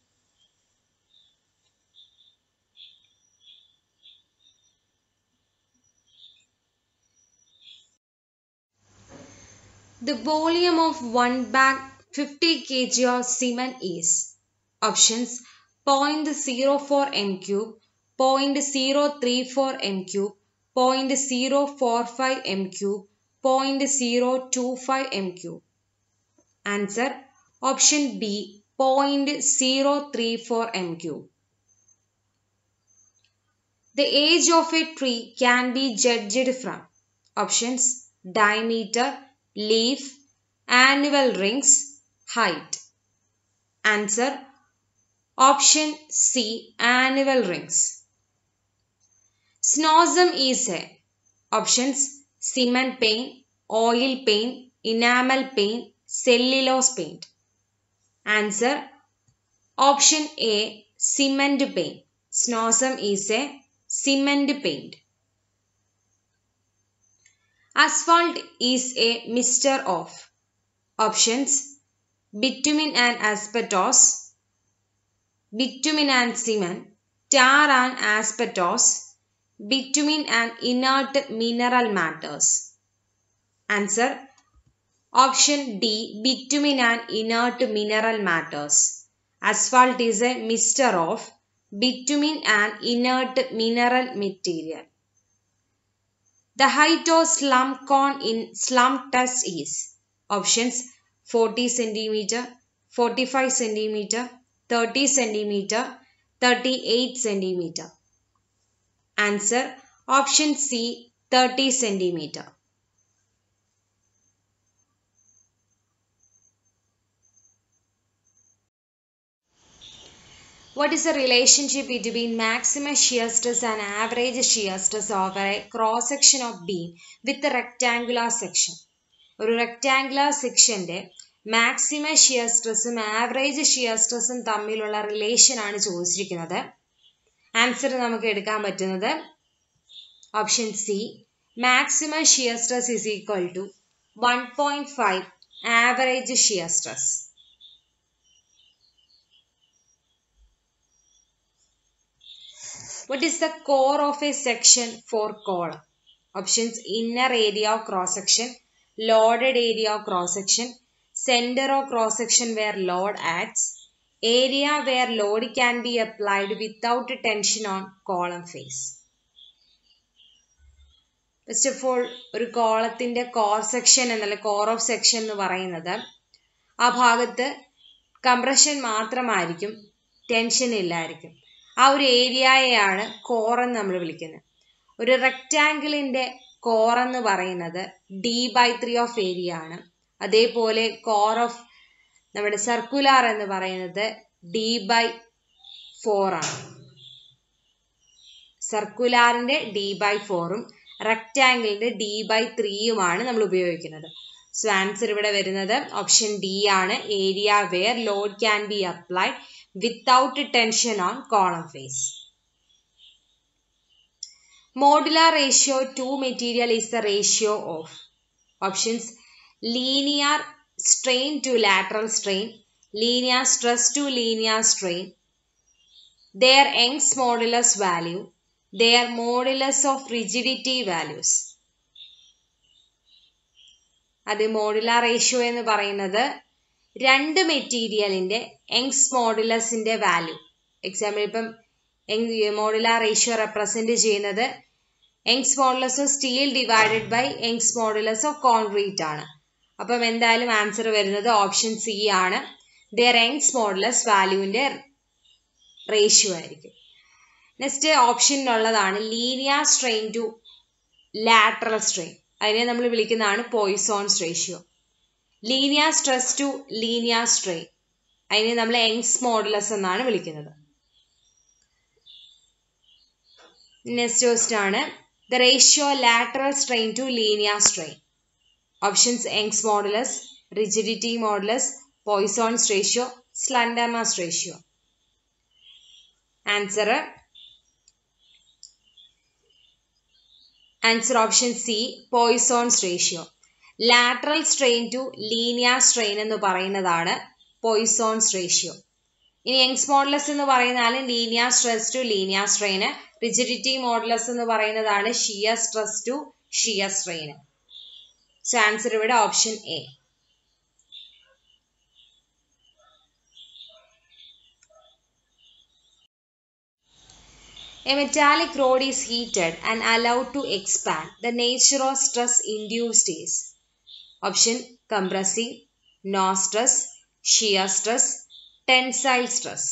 S1: The volume of one bag 50 kg of cement is options 0.04 m cube, 0.034 m cube, 0.045 m cube, 0.025 m cube. Answer option B 0.034 m cube. The age of a tree can be judged from options diameter, leaf, annual rings, height. Answer option C annual rings. Snosm is a options cement paint, oil paint, enamel paint, cellulose paint. Answer option A cement paint. Snosm is a cement paint. Asphalt is a mixture of options bitumen and asbestos, bitumen and cement, tar and asbestos, bitumen and inert mineral matters. Answer Option D bitumen and inert mineral matters. Asphalt is a mixture of bitumen and inert mineral material. The height of slum cone in slum test is options 40 centimeter, 45 centimeter, 30 centimeter, 38 centimeter. Answer option C 30 centimeter. What is the relationship between maximum shear stress and average shear stress over a cross section of beam with a rectangular section? ഒരു rectangular സെക്ഷന്റെ maximum shear സ്ട്രെസ്സും average shear സ്ട്രെസ്സും തമ്മിലുള്ള relation ആണ് ചോദിച്ചിരിക്കുന്നത് answer നമുക്ക് എടുക്കാൻ പറ്റുന്നത് option C maximum shear stress is equal to one point five average shear stress What is the core of a section for column? Options inner area of cross section, loaded area of cross section, center of cross section where load acts, area where load can be applied without tension on column face. First of all ഒരു കോളത്തിന്റെ core section എന്നല്ല core of section എന്ന് പറയുന്നത് ആ ഭാഗത്ത് compression മാത്രമായിരിക്കും tension ഇല്ലായിരിക്കും ആ ഒരു ഏരിയയെയാണ് കോർ എന്ന് നമ്മൾ വിളിക്കുന്നത് ഒരു റെക്റ്റാങ്കിളിന്റെ കോർ എന്ന് പറയുന്നത് D by three of area ആണ് അതേപോലെ കോർ ഓഫ് നമ്മുടെ സർക്കുലാർ എന്ന് പറയുന്നത് ഡി ബൈ ഫോർ ആണ് സർക്കുലാറിന്റെ ഡി ബൈ ഫോറും റെക്റ്റാങ്കിളിന്റെ ഡി ബൈ ത്രീയുമാണ് നമ്മൾ ഉപയോഗിക്കുന്നത് സോ ആൻസർ ഇവിടെ വരുന്നത് ഓപ്ഷൻ ഡി ആണ് area where load can be applied without tension on column face. Modular ratio to material is the ratio of options linear strain to lateral strain, linear stress to linear strain, their Young's modulus value, their modulus of rigidity values. അത് modular ratio എന്ന് പറയുന്നത് രണ്ട് മെറ്റീരിയലിന്റെ Young's മോഡുലസിന്റെ value example ഇപ്പം modular ratio represent ചെയ്യുന്നത് Young's modulus of steel divided by Young's modulus of concrete ആണ് അപ്പം എന്തായാലും ആൻസർ വരുന്നത് ഓപ്ഷൻ സി ആണ് ദർ യങ്സ് മോഡുലസ് വാല്യൂവിന്റെ റേഷ്യോ ആയിരിക്കും നെക്സ്റ്റ് ഓപ്ഷനിലുള്ളതാണ് linear strain to lateral strain അതിനെ നമ്മൾ വിളിക്കുന്നതാണ് Poisson's ratio linear stress to linear strain അതിനെ നമ്മൾ യങ്സ് മോഡുലസ് എന്നാണ് വിളിക്കുന്നത് നെക്സ്റ്റ് ക്വസ്റ്റ് ആണ് the ratio lateral strain to linear strain options Young's modulus rigidity modulus Poisson's ratio slenderness ratio answer answer option C Poisson's ratio lateral strain to linear strain എന്ന് പറയുന്നതാണ് Poisson's ratio ഇനി Young's modulus എന്ന് പറയുന്നത് linear stress to linear സ്ട്രെയിന് rigidity modulus എന്ന് പറയുന്നതാണ് shear stress to shear സ്ട്രെയിന് so answer ഇവിടെ option A A metallic rod is heated and allowed to expand. The nature of stress induced is option compressive, no stress, shear stress, tensile stress.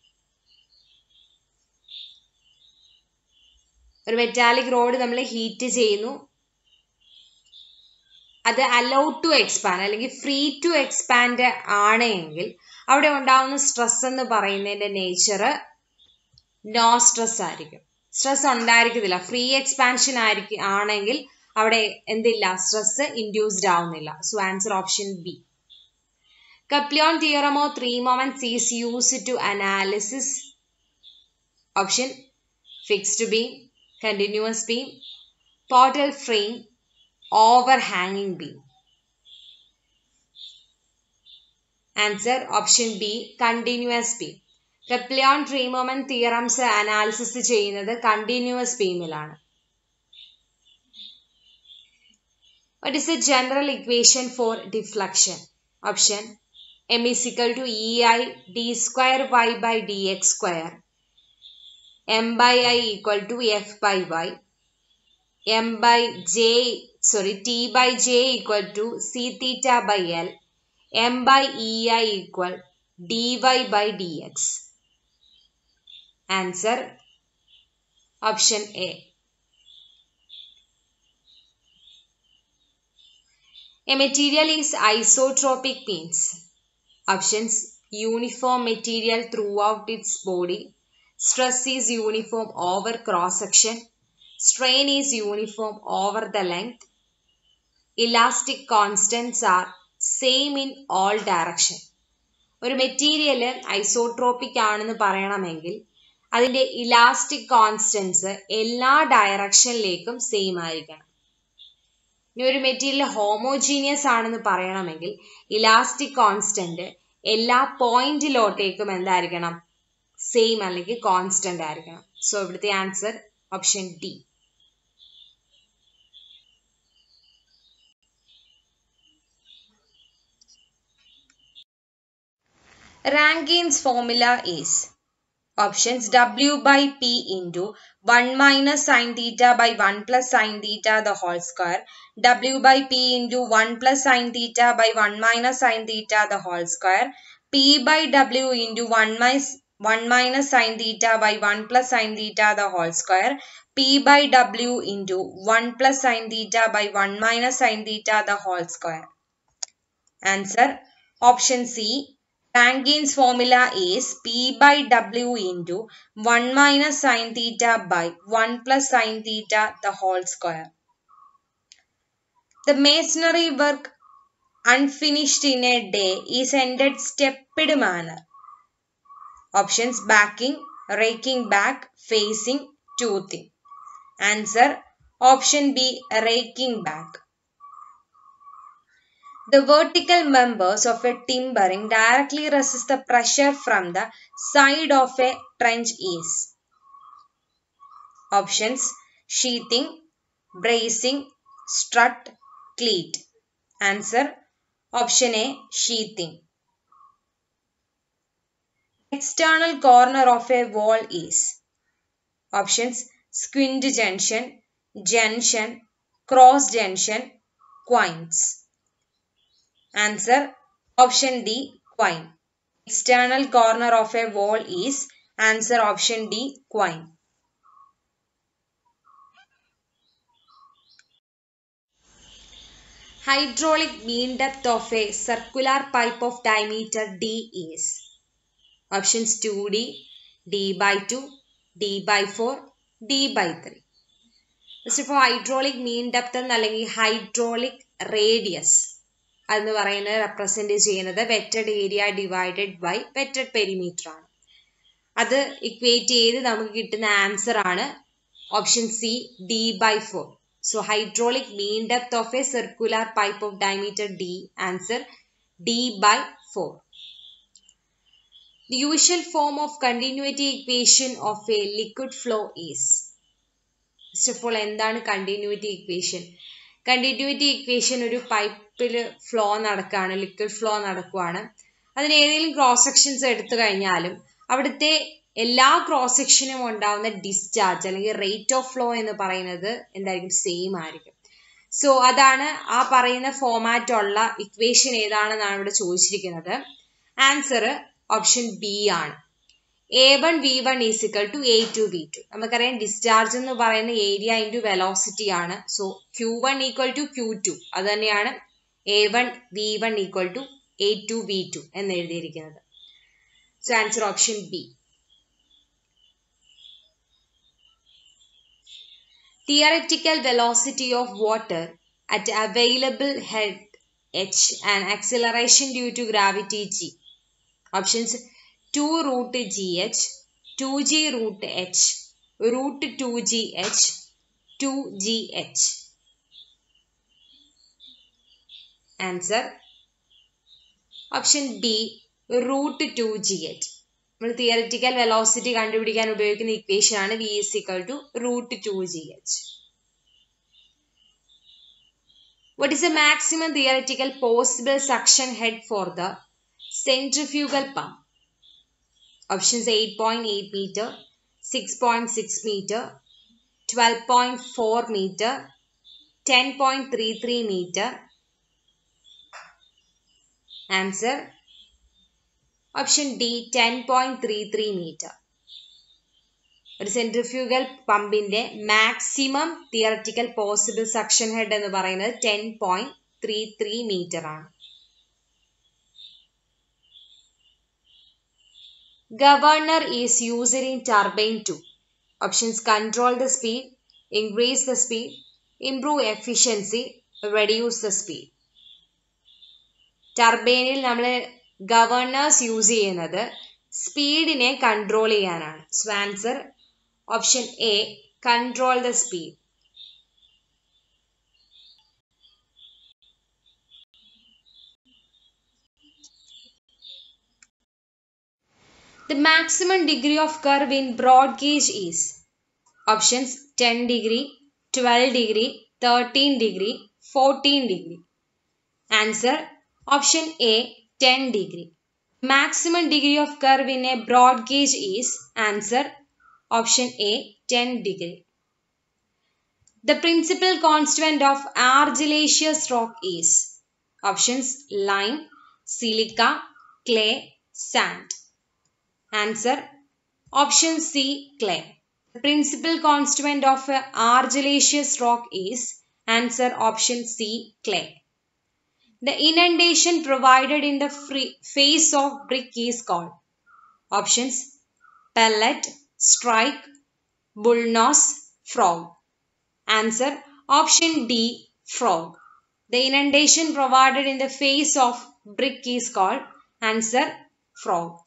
S1: ഒരു metallic rod നമ്മൾ heat ചെയ്യുന്നു അത് allowed to expand അല്ലെങ്കിൽ free to expand ആണ് എങ്കിൽ അവിടെ ഉണ്ടാവുന്ന stress എന്ന് പറയുന്നതിന്റെ നേച്ചർ നോ സ്ട്രെസ് ആയിരിക്കും സ്ട്രെസ് ഉണ്ടായിരിക്കത്തില്ല ഫ്രീ എക്സ്പാൻഷൻ ആയിരിക്കും ആണെങ്കിൽ അവിടെ എന്തില്ല സ്ട്രെസ് ഇൻഡ്യൂസ്ഡ് ആവുന്നില്ല so answer option B Clapeyron theorem of three moments is use to analysis option fixed beam continuous beam total frame overhanging beam. Answer option B continuous beam. Clapeyron three moment theorems analysis ചെയ്യുന്നത് continuous ബീമിലാണ് What is the general equation for deflection? Option m is equal to ei d square y by dx square. m by i equal to f by y. m by j, sorry, t by j equal to c theta by l. m by ei equal dy by dx. Answer option A. A material is isotropic means options uniform material throughout its body, stress is uniform over cross section, strain is uniform over the length, elastic constants are same in all direction. ഒരു material isotropic ആണെന്ന് പറയണമെങ്കിൽ അതിന്റെ elastic constants എല്ലാ ഡയറക്ഷനിലേക്കും same ആയിരിക്കണം ഇനി ഒരു material homogeneous ആണെന്ന് പറയണമെങ്കിൽ ഇലാസ്റ്റിക് കോൺസ്റ്റന്റ് എല്ലാ പോയിന്റിലോട്ടേക്കും എന്തായിരിക്കണം സെയിം അല്ലെങ്കിൽ കോൺസ്റ്റന്റ് ആയിരിക്കണം സോ ഇവിടുത്തെ answer option D Rankine's formula is options W by P into 1 minus sine theta by 1 plus sine theta the whole square, W by P into 1 plus sine theta by 1 minus sine theta the whole square, P by W into 1 minus 1 minus sine theta by 1 plus sine theta the whole square, P by W into 1 plus sine theta by 1 minus sine theta the whole square. Answer option C Rankine's formula is P by W into 1 minus sine theta by 1 plus sine theta the whole square. The masonry work unfinished in a day is ended stepped manner. Options backing, raking back, facing, toothing. Answer option B raking back. The vertical members of a timbering directly resist the pressure from the side of a trench is options sheathing, bracing, strut, cleat. Answer option A sheathing. External corner of a wall is options squint junction, junction, cross junction, quoins. Answer option D quoin. External corner of a wall is answer option D quoin. Hydraulic mean depth of a circular pipe of diameter D is options 2D, D by 2, D by 4, D by 3. First of hydraulic mean depth എന്നല്ലെങ്കിൽ hydraulic radius എന്ന് പറയുന്നത് represent ചെയ്യുന്നത് wetted area divided by wetted perimeter ആണ് അത് equate ചെയ്ത് നമുക്ക് കിട്ടുന്ന answer ആണ് option C D by four so hydraulic mean depth of a circular pipe of diameter D answer D by four The usual form of continuity equation of a liquid flow is first of all എന്താണ് continuity equation continuity equation ഒരു പൈപ്പിൽ flow നടക്കുകയാണ് liquid flow നടക്കുവാണ് അതിന് ഏതെങ്കിലും cross sections എടുത്തു കഴിഞ്ഞാലും അവിടുത്തെ എല്ലാ ക്രോസ് സെക്ഷനും ഉണ്ടാവുന്ന ഡിസ്ചാർജ് അല്ലെങ്കിൽ റേറ്റ് ഓഫ് ഫ്ലോ എന്ന് പറയുന്നത് എന്തായിരിക്കും സെയിം ആയിരിക്കും സോ അതാണ് ആ പറയുന്ന ഫോമാറ്റ് ഉള്ള ഇക്വേഷൻ ഏതാണെന്നാണ് ഇവിടെ ചോദിച്ചിരിക്കുന്നത് ആൻസർ ഓപ്ഷൻ ബി ആണ് A one V one is equal to A two V two നമുക്കറിയാം ഡിസ്ചാർജ് എന്ന് പറയുന്ന ഏരിയ ഇൻറ്റു വെലോസിറ്റി ആണ് so Q one equal to Q two അത് തന്നെയാണ് A one V one equal to A two V two എന്ന് എഴുതിയിരിക്കുന്നത് so answer option B Theoretical velocity of water at available head h and acceleration due to gravity g. Options 2 root gh, 2g root h, root 2gh, 2gh. Answer option B root 2gh. നമ്മൾ theoretical velocity കണ്ടുപിടിക്കാൻ ഉപയോഗിക്കുന്ന equation ആണ് V is equal to root two G H What is the maximum theoretical possible suction head for the centrifugal pump? Options 8.8 meter, 6.6 meter, 12.4 meter, 10.33 meter. Answer Option D 10.33 meter. ഒരു centrifugal പമ്പിന്റെ maximum theoretical possible suction head എന്ന് പറയുന്നത് ten point three three metre ആണ് governor is used in turbine to options control the speed increase the speed improve efficiency reduce the speed ടർബൈനിൽ നമ്മൾ governors use ചെയ്യുന്നത് സ്പീഡിനെ control ചെയ്യാനാണ് so answer option A control the speed The maximum degree of curve in broad gauge is options 10 degree, 12 degree, 13 degree, 14 degree. Answer option A 10 degree. Maximum degree of curve in a broad gauge is answer option A 10 degree. The principal constituent of argillaceous rock is options lime, silica, clay, sand. Answer option C clay. The principal constituent of argillaceous rock is answer option C clay. The inundation provided in the free face of brick is called options pellet, strike, bullnose, frog. Answer option D frog. The inundation provided in the face of brick is called answer frog.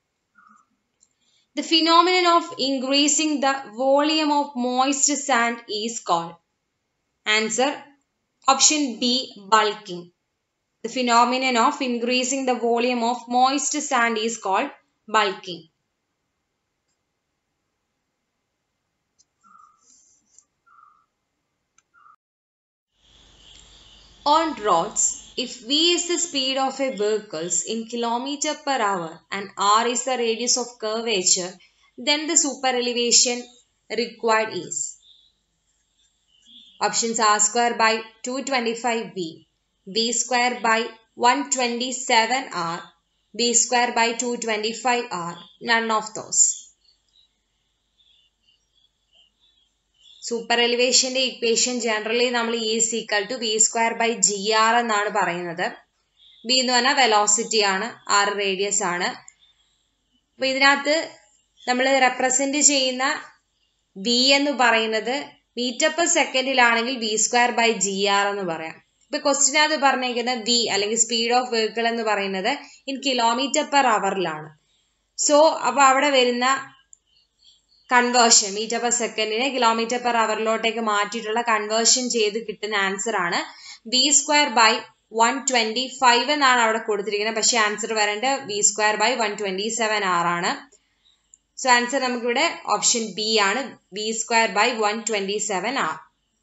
S1: The phenomenon of increasing the volume of moist sand is called answer option B bulking. The phenomenon of increasing the volume of moist sand is called bulking. On roads, if V is the speed of a vehicle in kilometer per hour and R is the radius of curvature, then the super elevation required is options R square by 225V, B square by 127R, B square by 225R, none of those. Super എലിവേഷന്റെ equation generally നമ്മൾ E is equal to V square by G R എന്നാണ് പറയുന്നത് B എന്ന് പറഞ്ഞാൽ velocity ആണ് R radius ആണ് അപ്പൊ ഇതിനകത്ത് നമ്മൾ റെപ്രസെന്റ് ചെയ്യുന്ന വി എന്ന് പറയുന്നത് മീറ്റർ പെർ സെക്കൻഡിലാണെങ്കിൽ V square by G R എന്ന് പറയാം ഇപ്പൊ ക്വസ്റ്റിനകത്ത് പറഞ്ഞിരിക്കുന്ന വി അല്ലെങ്കിൽ സ്പീഡ് ഓഫ് വെഹിക്കിൾ എന്ന് പറയുന്നത് ഇൻ കിലോമീറ്റർ പെർ അവറിലാണ് സോ അപ്പൊ അവിടെ വരുന്ന കൺവേർഷൻ മീറ്റർ പെർ സെക്കൻഡിനെ കിലോമീറ്റർ പെർ അവറിലോട്ടേക്ക് മാറ്റിയിട്ടുള്ള കൺവേർഷൻ ചെയ്ത് കിട്ടുന്ന ആൻസർ ആണ് V square by one twenty five എന്നാണ് അവിടെ കൊടുത്തിരിക്കുന്നത് പക്ഷെ ആൻസർ വരേണ്ടത് V square by one twenty seven R ആണ് സോ ആൻസർ നമുക്കിവിടെ ഓപ്ഷൻ ബി ആണ് V square by one twenty seven R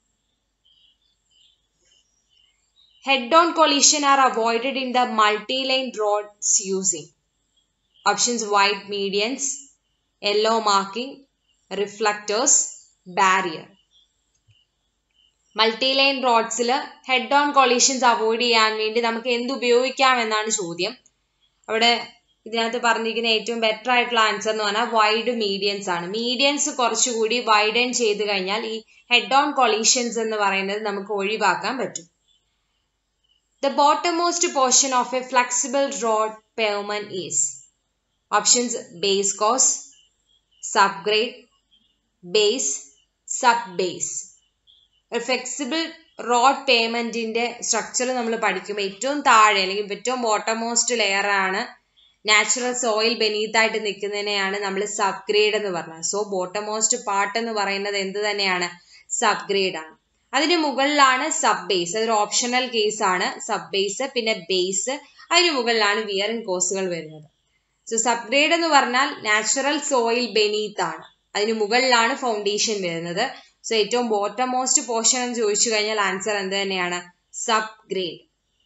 S1: head on collision are avoided in the multi-lane roads using options white medians yellow marking reflectors barrier multi lane റോഡ്സിൽ head on collisions avoid ചെയ്യാൻ വേണ്ടി നമുക്ക് എന്ത് ഉപയോഗിക്കാം എന്നാണ് ചോദ്യം അവിടെ ഇതിനകത്ത് പറഞ്ഞിരിക്കുന്ന ഏറ്റവും ബെറ്റർ ആയിട്ടുള്ള ആൻസർ എന്ന് പറഞ്ഞാൽ വൈഡ് മീഡിയൻസ് ആണ് മീഡിയൻസ് കുറച്ചുകൂടി വൈഡൻ ചെയ്ത് കഴിഞ്ഞാൽ ഈ ഹെഡ് ഓൺ കൊളീഷൻസ് എന്ന് പറയുന്നത് നമുക്ക് ഒഴിവാക്കാൻ പറ്റും The bottommost portion of a flexible rod pavement is options base course, subgrade, base, subbase. ഒരു ഫ്ലെക്സിബിൾ റോഡ് പേയ്മെന്റിന്റെ സ്ട്രക്ചർ നമ്മൾ പഠിക്കുമ്പോൾ ഏറ്റവും താഴെ അല്ലെങ്കിൽ ഏറ്റവും ബോട്ടമോസ്റ്റ് ലെയർ ആണ് നാച്ചുറൽ സോയിൽ ബെനീത്ത് ആയിട്ട് നിൽക്കുന്നതിനെയാണ് നമ്മൾ സബ്ഗ്രേഡ് എന്ന് പറഞ്ഞത് സോ ബോട്ടമോസ്റ്റ് പാർട്ട് എന്ന് പറയുന്നത് എന്ത് തന്നെയാണ് സബ്ഗ്രേഡ് ആണ് അതിന് മുകളിലാണ് സബ് ബേസ് അതൊരു ഓപ്ഷണൽ കേസ് ആണ് സബ് ബേസ് പിന്നെ ബേസ് അതിന് മുകളിലാണ് വിയറിംഗ് കോഴ്സുകൾ വരുന്നത് സോ സബ്ഗ്രേഡ് എന്ന് പറഞ്ഞാൽ നാച്ചുറൽ സോയിൽ ബെനീത്ത് ആണ് അതിന് മുകളിലാണ് ഫൗണ്ടേഷൻ വരുന്നത് സോ ഏറ്റവും ബോട്ടം മോസ്റ്റ് പോർഷൻ എന്ന് ചോദിച്ചു കഴിഞ്ഞാൽ ആൻസർ എന്ത് തന്നെയാണ് sub grade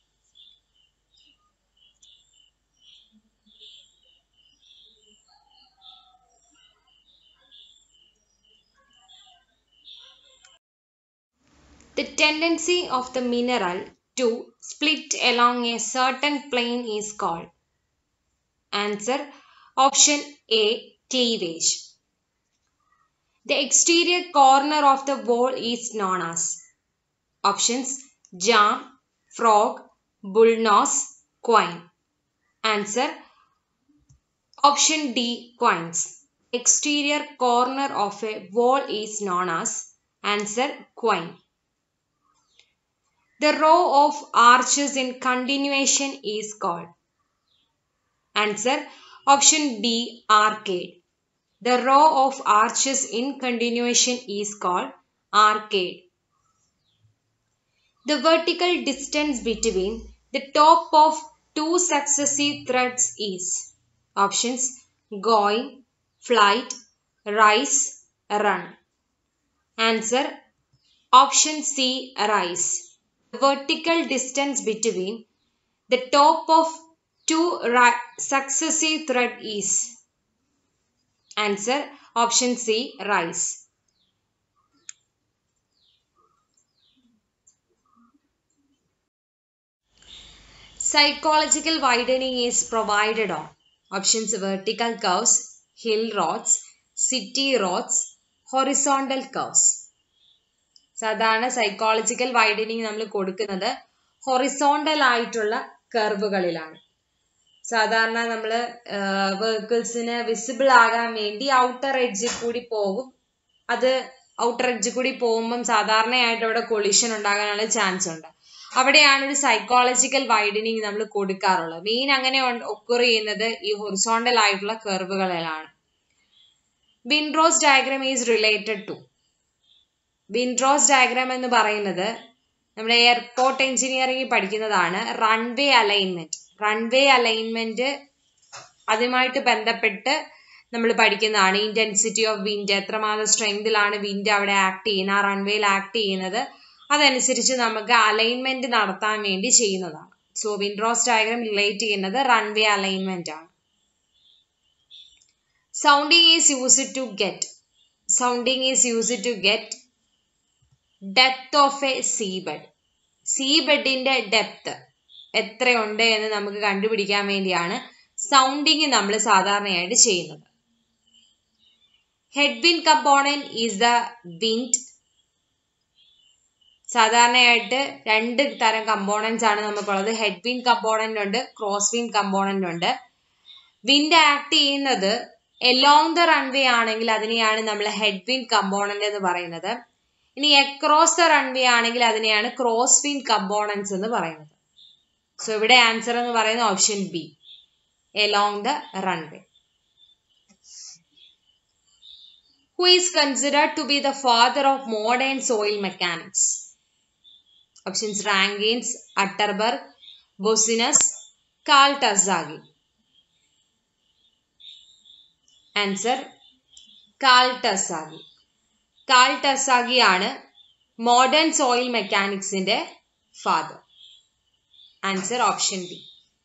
S1: The tendency of the mineral to split along a certain plane is called. Answer option A cleavage. The exterior corner of the wall is known as options jam, frog, bullnose, quine. Answer option D quines. Exterior corner of a wall is known as answer quine. The row of arches in continuation is called. Answer option D arcade. The row of arches in continuation is called arcade. The vertical distance between the top of two successive threads is options going, flight, rise, run. Answer option C rise the vertical distance between the top of two successive thread is answer option C rise psychological widening is provided on options vertical curves hill rods city rods horizontal curves സാധാരണ psychological widening നമ്മൾ കൊടുക്കുന്നത് horizontal ആയിട്ടുള്ള കർവുകളിലാണ് സാധാരണ നമ്മൾ വെഹിക്കിൾസിന് visible ആകാൻ വേണ്ടി outer എഡ്ജിൽ കൂടി പോകും അത് ഔട്ടർ എഡ്ജിൽ കൂടി പോകുമ്പം സാധാരണയായിട്ട് അവിടെ കൊളിഷൻ ഉണ്ടാകാനുള്ള ചാൻസ് ഉണ്ട് അവിടെയാണ് ഒരു സൈക്കോളജിക്കൽ വൈഡനിങ് നമ്മൾ കൊടുക്കാറുള്ളത് മെയിൻ അങ്ങനെ ഒക്കുർ ചെയ്യുന്നത് ഈ ഹൊറിസോണ്ടൽ ആയിട്ടുള്ള കർവുകളിലാണ് wind rose diagram is related to wind rose diagram എന്ന് പറയുന്നത് നമ്മുടെ എയർപോർട്ട് എഞ്ചിനീയറിംഗ് പഠിക്കുന്നതാണ് റൺവേ അലൈൻമെന്റ് റൺവേ അലൈൻമെന്റ് അതുമായിട്ട് ബന്ധപ്പെട്ട് നമ്മൾ പഠിക്കുന്നതാണ് ഇന്റൻസിറ്റി ഓഫ് വിൻഡ് എത്രമാത്രം സ്ട്രെങ്തിലാണ് വിൻഡ് അവിടെ ആക്ട് ചെയ്യുന്നത് ആ റൺവേയിൽ ആക്ട് ചെയ്യുന്നത് അതനുസരിച്ച് നമുക്ക് അലൈൻമെന്റ് നടത്താൻ വേണ്ടി ചെയ്യുന്നതാണ് സോ വിൻഡ്രോസ് ഡയഗ്രാം റിലേറ്റ് ചെയ്യുന്നത് റൺവേ അലൈൻമെന്റ് ആണ് sounding is used to get sounding is used to get depth of a seabed സീബെഡിന്റെ ഡെപ്ത് എത്രയുണ്ട് എന്ന് നമുക്ക് കണ്ടുപിടിക്കാൻ വേണ്ടിയാണ് സൗണ്ടിങ് നമ്മൾ സാധാരണയായിട്ട് ചെയ്യുന്നത് head wind component is the wind സാധാരണയായിട്ട് രണ്ട് തരം കമ്പോണൻസ് ആണ് നമുക്കുള്ളത് ഹെഡ് വിൻ കമ്പോണന്റ് ഉണ്ട് ക്രോസ് വിൻ കമ്പോണന്റ് ഉണ്ട് വിൻഡ് ആക്ട് ചെയ്യുന്നത് എലോങ് ദ റൺവേ ആണെങ്കിൽ അതിനെയാണ് നമ്മൾ ഹെഡ് വിൻ കമ്പോണന്റ് എന്ന് പറയുന്നത് ഇനി അക്രോസ് ദ റൺവേ ആണെങ്കിൽ അതിനെയാണ് ക്രോസ് വിൻ കമ്പോണൻസ് എന്ന് പറയുന്നത് സോ ഇവിടെ ആൻസർ എന്ന് പറയുന്നത് option B along the runway who is considered to be the father of modern soil mechanics options rankins atterberg bossinus carl tazzaghi answer call ടസാഗി call ടസാഗി ആണ് modern soil മെക്കാനിക്സിന്റെ father answer option B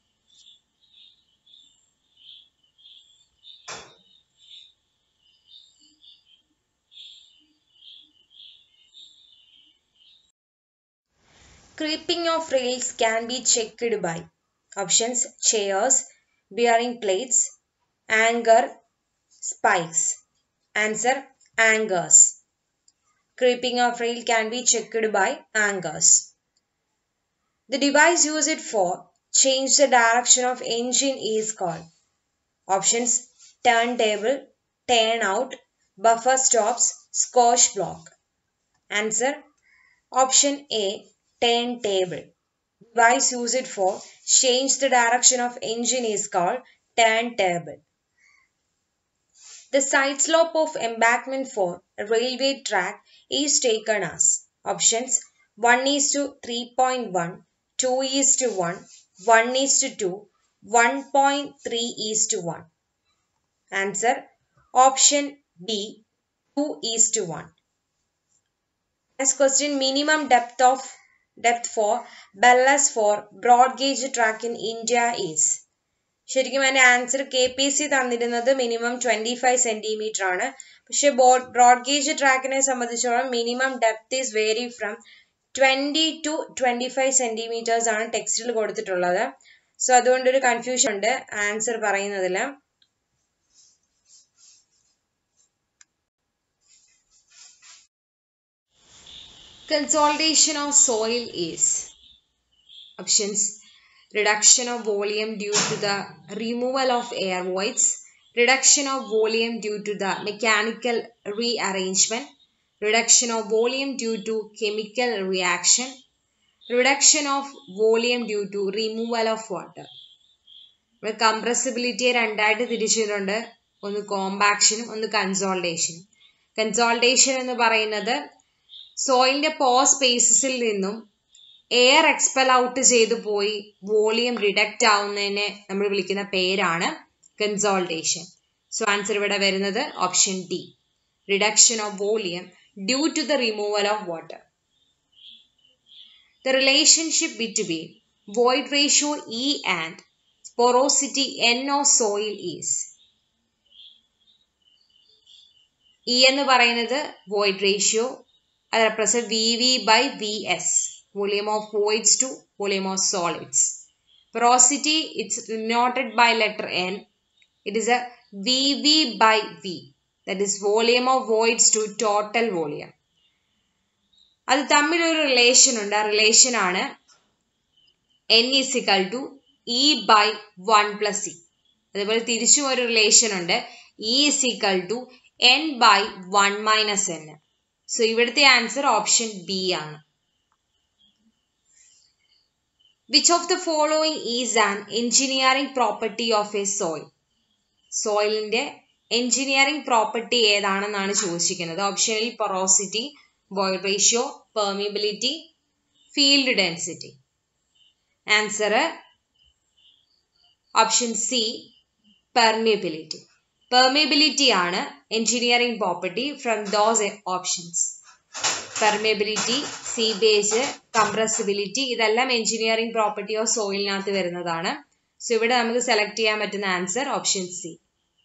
S1: Creeping of rails can be checked by options chairs, bearing plates, anchor, spikes. Answer anchors. Creeping of rail can be checked by anchors. The device used for change the direction of engine is called options turntable, turnout, buffer stops, squash block. Answer option A turntable. Device used for change the direction of engine is called turntable. The side slope of embankment for a railway track is taken as options 1 is to 3.1, 2 is to 1, 1 is to 2, 1.3 is to 1. Answer option B 2 is to 1. Next question minimum depth of depth for ballast for broad gauge track in India is ശരിക്കും അതിന്റെ answer K P C തന്നിരുന്നത് minimum twenty five centimetre ആണ് പക്ഷെ broad gauge ട്രാക്കിനെ സംബന്ധിച്ചോളം minimum depth is vary from twenty to twenty five centimetres ആണ് ടെക്സ്റ്റിൽ കൊടുത്തിട്ടുള്ളത് സോ അതുകൊണ്ട് ഒരു കൺഫ്യൂഷൻ ഉണ്ട് ആൻസർ പറയുന്നതിൽ Consolidation of soil is options reduction of volume due to the removal of air voids, reduction of volume due to the mechanical rearrangement, reduction of volume due to chemical reaction, reduction of volume due to removal of water. ഇവിടെ കംപ്രസിബിലിറ്റിയെ രണ്ടായിട്ട് തിരിച്ചിട്ടുണ്ട് ഒന്ന് കോമ്പാക്ഷനും ഒന്ന് കൺസോൾട്ടേഷനും consultation എന്ന് പറയുന്നത് സോയിലിന്റെ പോ സ്പേസസിൽ നിന്നും air expel out ചെയ്തു പോയി വോളിയം റിഡക്റ്റ് ആവുന്നതിനെ നമ്മൾ വിളിക്കുന്ന പേരാണ് കൺസോൾട്ടേഷൻ സോ ആൻസർ ഇവിടെ വരുന്നത് option D reduction of volume due to the removal of water the relationship between void ratio E and porosity N of soil is E എന്ന് പറയുന്നത് void ratio അത് represent VV by VS volume of voids to volume of solids porosity it's denoted by letter N it is a VV by V that is volume of voids to total volume അത് തമ്മിലൊരു relation ഉണ്ട് ആ relation ആണ് n is equal to e by one plus e അതുപോലെ തിരിച്ചും ഒരു relation ഉണ്ട് e is equal to n by one minus n so ഇവിടുത്തെ ആൻസർ ഓപ്ഷൻ ബി ആണ് which of the following is an engineering property of a soil സോയിലിന്റെ engineering property ഏതാണെന്നാണ് ചോദിച്ചിരിക്കുന്നത് ഓപ്ഷനിൽ porosity void ratio, permeability, field density. Answer option C permeability permeability ആണ് engineering property from those options permeability seepage compressibility ഇതെല്ലാം engineering property of സോയിലിനകത്ത് വരുന്നതാണ് so ഇവിടെ നമുക്ക് സെലക്ട് ചെയ്യാൻ പറ്റുന്ന answer option C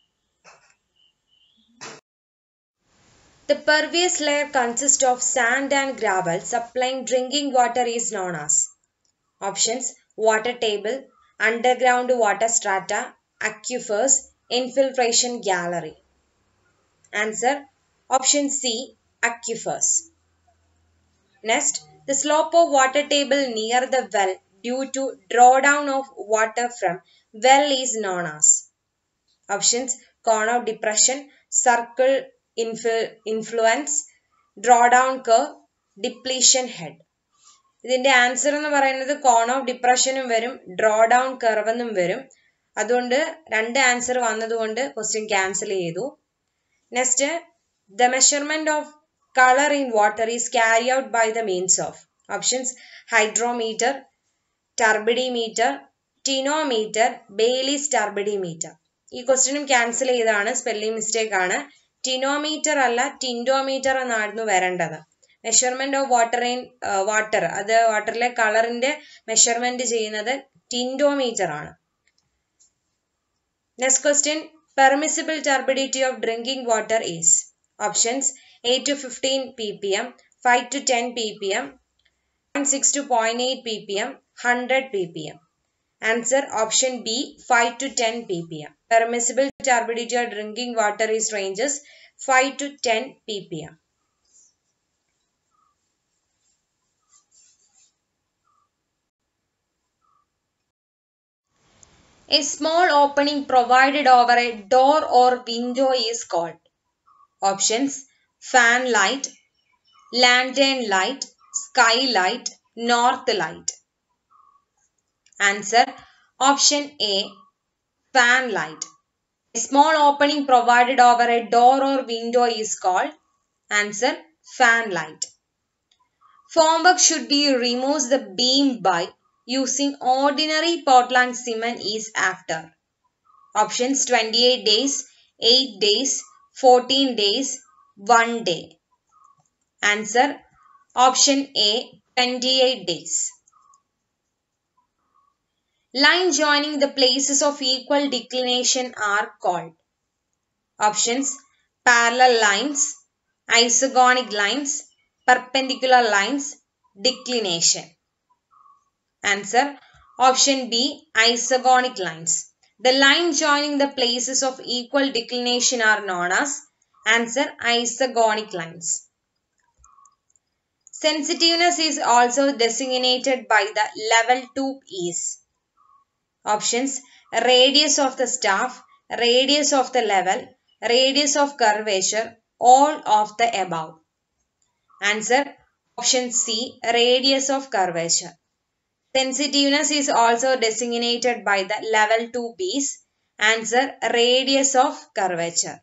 S1: The pervious layer consists of sand and gravel supplying drinking water is known as options water table, underground water strata, aquifers, infiltration gallery. Answer option C aquifers. Next, the slope of water table near the well due to drawdown of water from well is known as options cone of depression, circle influence drawdown curve depletion head ഇതിന്റെ answer എന്ന് പറയുന്നത് കോൺ of ഡിപ്രഷനും വരും draw down curve എന്നും വരും അതുകൊണ്ട് രണ്ട് answer വന്നതുകൊണ്ട് question cancel ചെയ്തു next the measurement of colour in water is carry out by the means of options hydrometer turbidimeter tintometer Baylis turbidimeter ഈ ക്വസ്റ്റ്യനും ക്യാൻസൽ ചെയ്താണ് സ്പെല്ലിംഗ് മിസ്റ്റേക്ക് ആണ് ടിനോമീറ്റർ അല്ല ടിൻഡോമീറ്റർ എന്നായിരുന്നു വരേണ്ടത് measurement of water in water അത് വാട്ടറിലെ കളറിന്റെ മെഷർമെന്റ് ചെയ്യുന്നത് ടിൻഡോമീറ്റർ ആണ് next question permissible turbidity of drinking water is options eight to fifteen P P M five to ten P P M six to point eight P P M hundred P P M Answer option B 5 to 10 ppm. Permissible turbidity of drinking water is ranges 5 to 10 ppm. A small opening provided over a door or window is called options fan light, lantern light, skylight, north light. Answer option A fan light. A small opening provided over a door or window is called answer fan light. Formwork should be removes the beam by using ordinary Portland cement is after? Options 28 days, 8 days, 14 days, 1 day. Answer option A 28 days. Line joining the places of equal declination are called. Options parallel lines, isogonic lines, perpendicular lines, declination. Answer option B isogonic lines. The line joining the places of equal declination are known as answer isogonic lines. Sensitiveness is also designated by the level tube is. Options radius of the staff, radius of the level, radius of curvature, all of the above. Answer option C radius of curvature. Sensitiveness is also designated by the level 2 piece. Answer radius of curvature.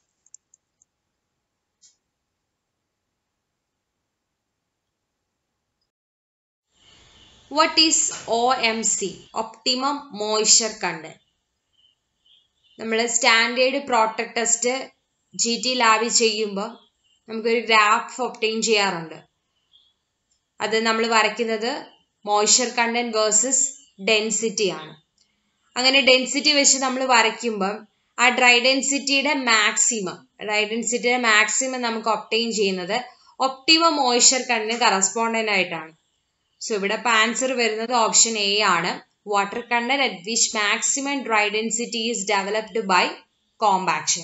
S1: What is OMC? Optimum Moisture Content. നമ്മൾ standard Proctor test G T ലാബിൽ ചെയ്യുമ്പോൾ നമുക്കൊരു graph obtain ചെയ്യാറുണ്ട് അത് നമ്മൾ വരയ്ക്കുന്നത് moisture content versus density ആണ് അങ്ങനെ ഡെൻസിറ്റി വെച്ച് നമ്മൾ വരയ്ക്കുമ്പം ആ ഡ്രൈ ഡെൻസിറ്റിയുടെ മാക്സിമം ഡ്രൈ ഡെൻസിറ്റിയുടെ മാക്സിമം നമുക്ക് ഒപ്റ്റെയിൻ ചെയ്യുന്നത് ഒപ്റ്റിമം മോയ്സ്ചർ കണ്ടന്റ് കറസ്പോണ്ടന്റ് ആയിട്ടാണ് സോ ഇവിടെ ആൻസർ വരുന്നത് ഓപ്ഷൻ എ ആണ് water content at which maximum dry density is developed by compaction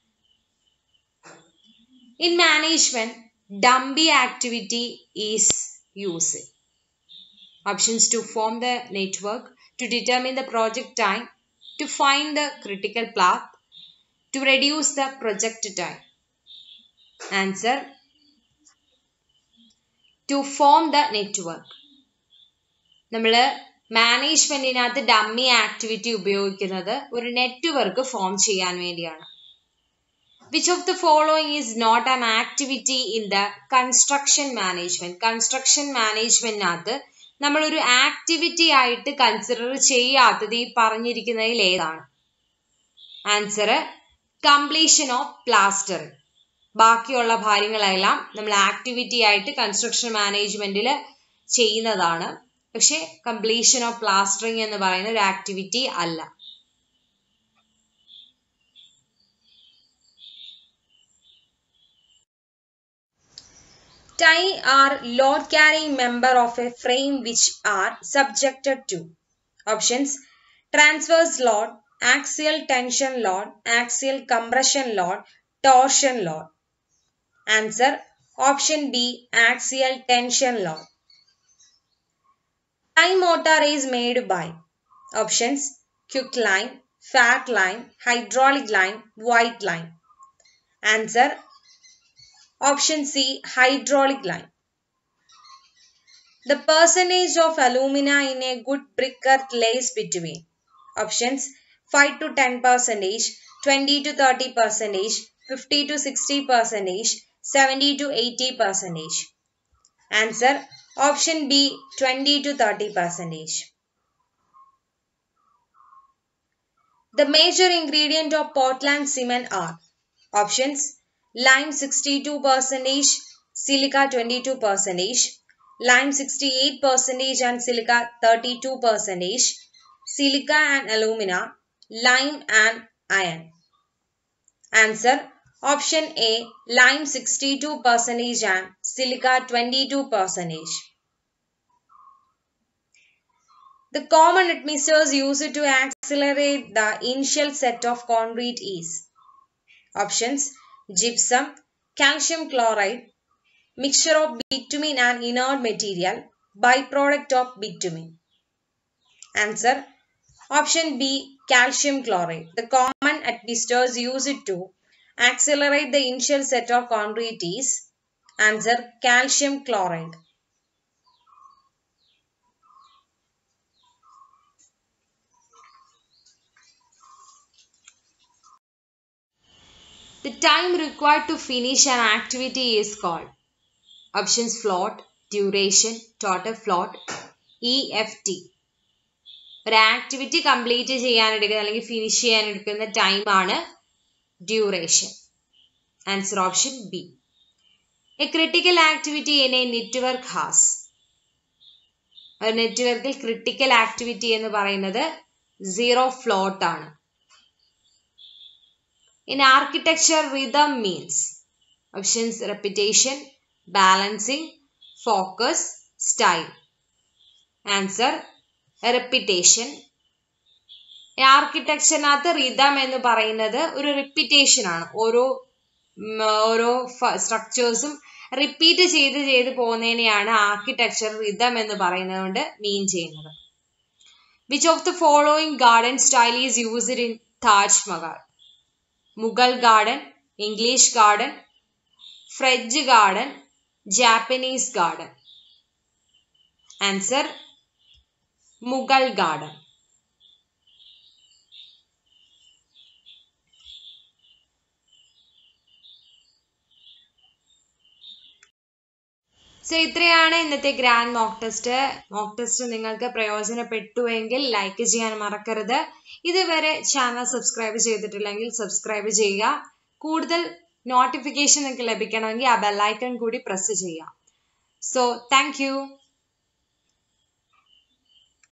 S1: in management dummy activity is use options to form the network, to determine the project time, to find the critical path, to reduce the project time. Answer to form the network. നമ്മൾ മാനേജ്മെന്റിനകത്ത് dummy activity ഉപയോഗിക്കുന്നത് ഒരു network form ചെയ്യാൻ വേണ്ടിയാണ് which of the following is not an activity in the construction management construction മാനേജ്മെന്റിനകത്ത് നമ്മളൊരു activity ആയിട്ട് consider ചെയ്യാത്തത് ഈ പറഞ്ഞിരിക്കുന്നതിൽ ഏതാണ് ആൻസർ കംപ്ലീഷൻ ഓഫ് പ്ലാസ്റ്റർ ബാക്കിയുള്ള കാര്യങ്ങളെല്ലാം നമ്മൾ ആക്ടിവിറ്റി ആയിട്ട് കൺസ്ട്രക്ഷൻ മാനേജ്മെന്റിൽ ചെയ്യുന്നതാണ് പക്ഷെ കംപ്ലീഷൻ ഓഫ് പ്ലാസ്റ്ററിങ് എന്ന് പറയുന്ന ഒരു ആക്ടിവിറ്റി അല്ല tie are load carrying member of a frame which are subjected to options transverse load axial tension load axial compression load torsion load answer option b axial tension load tie motor is made by options quick line fat line hydraulic line white line answer Option C hydraulic line. The percentage of alumina in a good brick earth lays between options 5 to 10 percentage, 20 to 30 percentage, 50 to 60 percentage, 70 to 80 percentage. Answer option B 20 to 30 percentage. The major ingredient of Portland cement are options lime 62 percentage, silica 22 percentage, lime 68 percentage and silica 32 percentage, silica and alumina, lime and iron. Answer option A lime 62 percentage and silica 22 percentage. The common admixtures used to accelerate the initial set of concrete is options gypsum, calcium chloride, mixture of bitumen and inert material, byproduct of bitumen. Answer Option B calcium chloride. The common admixtures used to accelerate the initial set of concrete is answer calcium chloride. The time required to finish an activity is called options float, duration, total float, E F T ഒരു activity complete ചെയ്യാൻ എടുക്കുന്ന അല്ലെങ്കിൽ finish ചെയ്യാൻ എടുക്കുന്ന ടൈമാണ് duration answer option B a critical activity in a network has ഒരു നെറ്റ്വർക്കിൽ critical activity എന്ന് പറയുന്നത് സീറോ ഫ്ലോട്ട് ആണ് in architecture rhythm means options repetition balancing focus style answer repetition ആർക്കിടെക്ചറിനകത്ത് റിതം എന്ന് പറയുന്നത് ഒരു റിപ്പിറ്റേഷൻ ആണ് ഓരോ ഓരോ സ്ട്രക്ചേഴ്സും റിപ്പീറ്റ് ചെയ്ത് ചെയ്ത് പോകുന്നതിനെയാണ് ആർക്കിടെക്ചർ റിതം എന്ന് പറയുന്നത് കൊണ്ട് മീൻ ചെയ്യുന്നത് which of the following garden style is used in Taj Mahal Mughal garden English garden French garden Japanese garden answer Mughal garden so ഇത്രയാണ് ഇന്നത്തെ grand mock test mock test നിങ്ങൾക്ക് പ്രയോജനപ്പെട്ടുവെങ്കിൽ ലൈക്ക് ചെയ്യാൻ മറക്കരുത് ഇതുവരെ ചാനൽ സബ്സ്ക്രൈബ് ചെയ്തിട്ടില്ലെങ്കിൽ സബ്സ്ക്രൈബ് ചെയ്യുക കൂടുതൽ നോട്ടിഫിക്കേഷൻ നിങ്ങൾക്ക് ലഭിക്കണമെങ്കിൽ ആ ബെല്ലൈക്കൺ കൂടി പ്രസ് ചെയ്യുക സോ താങ്ക്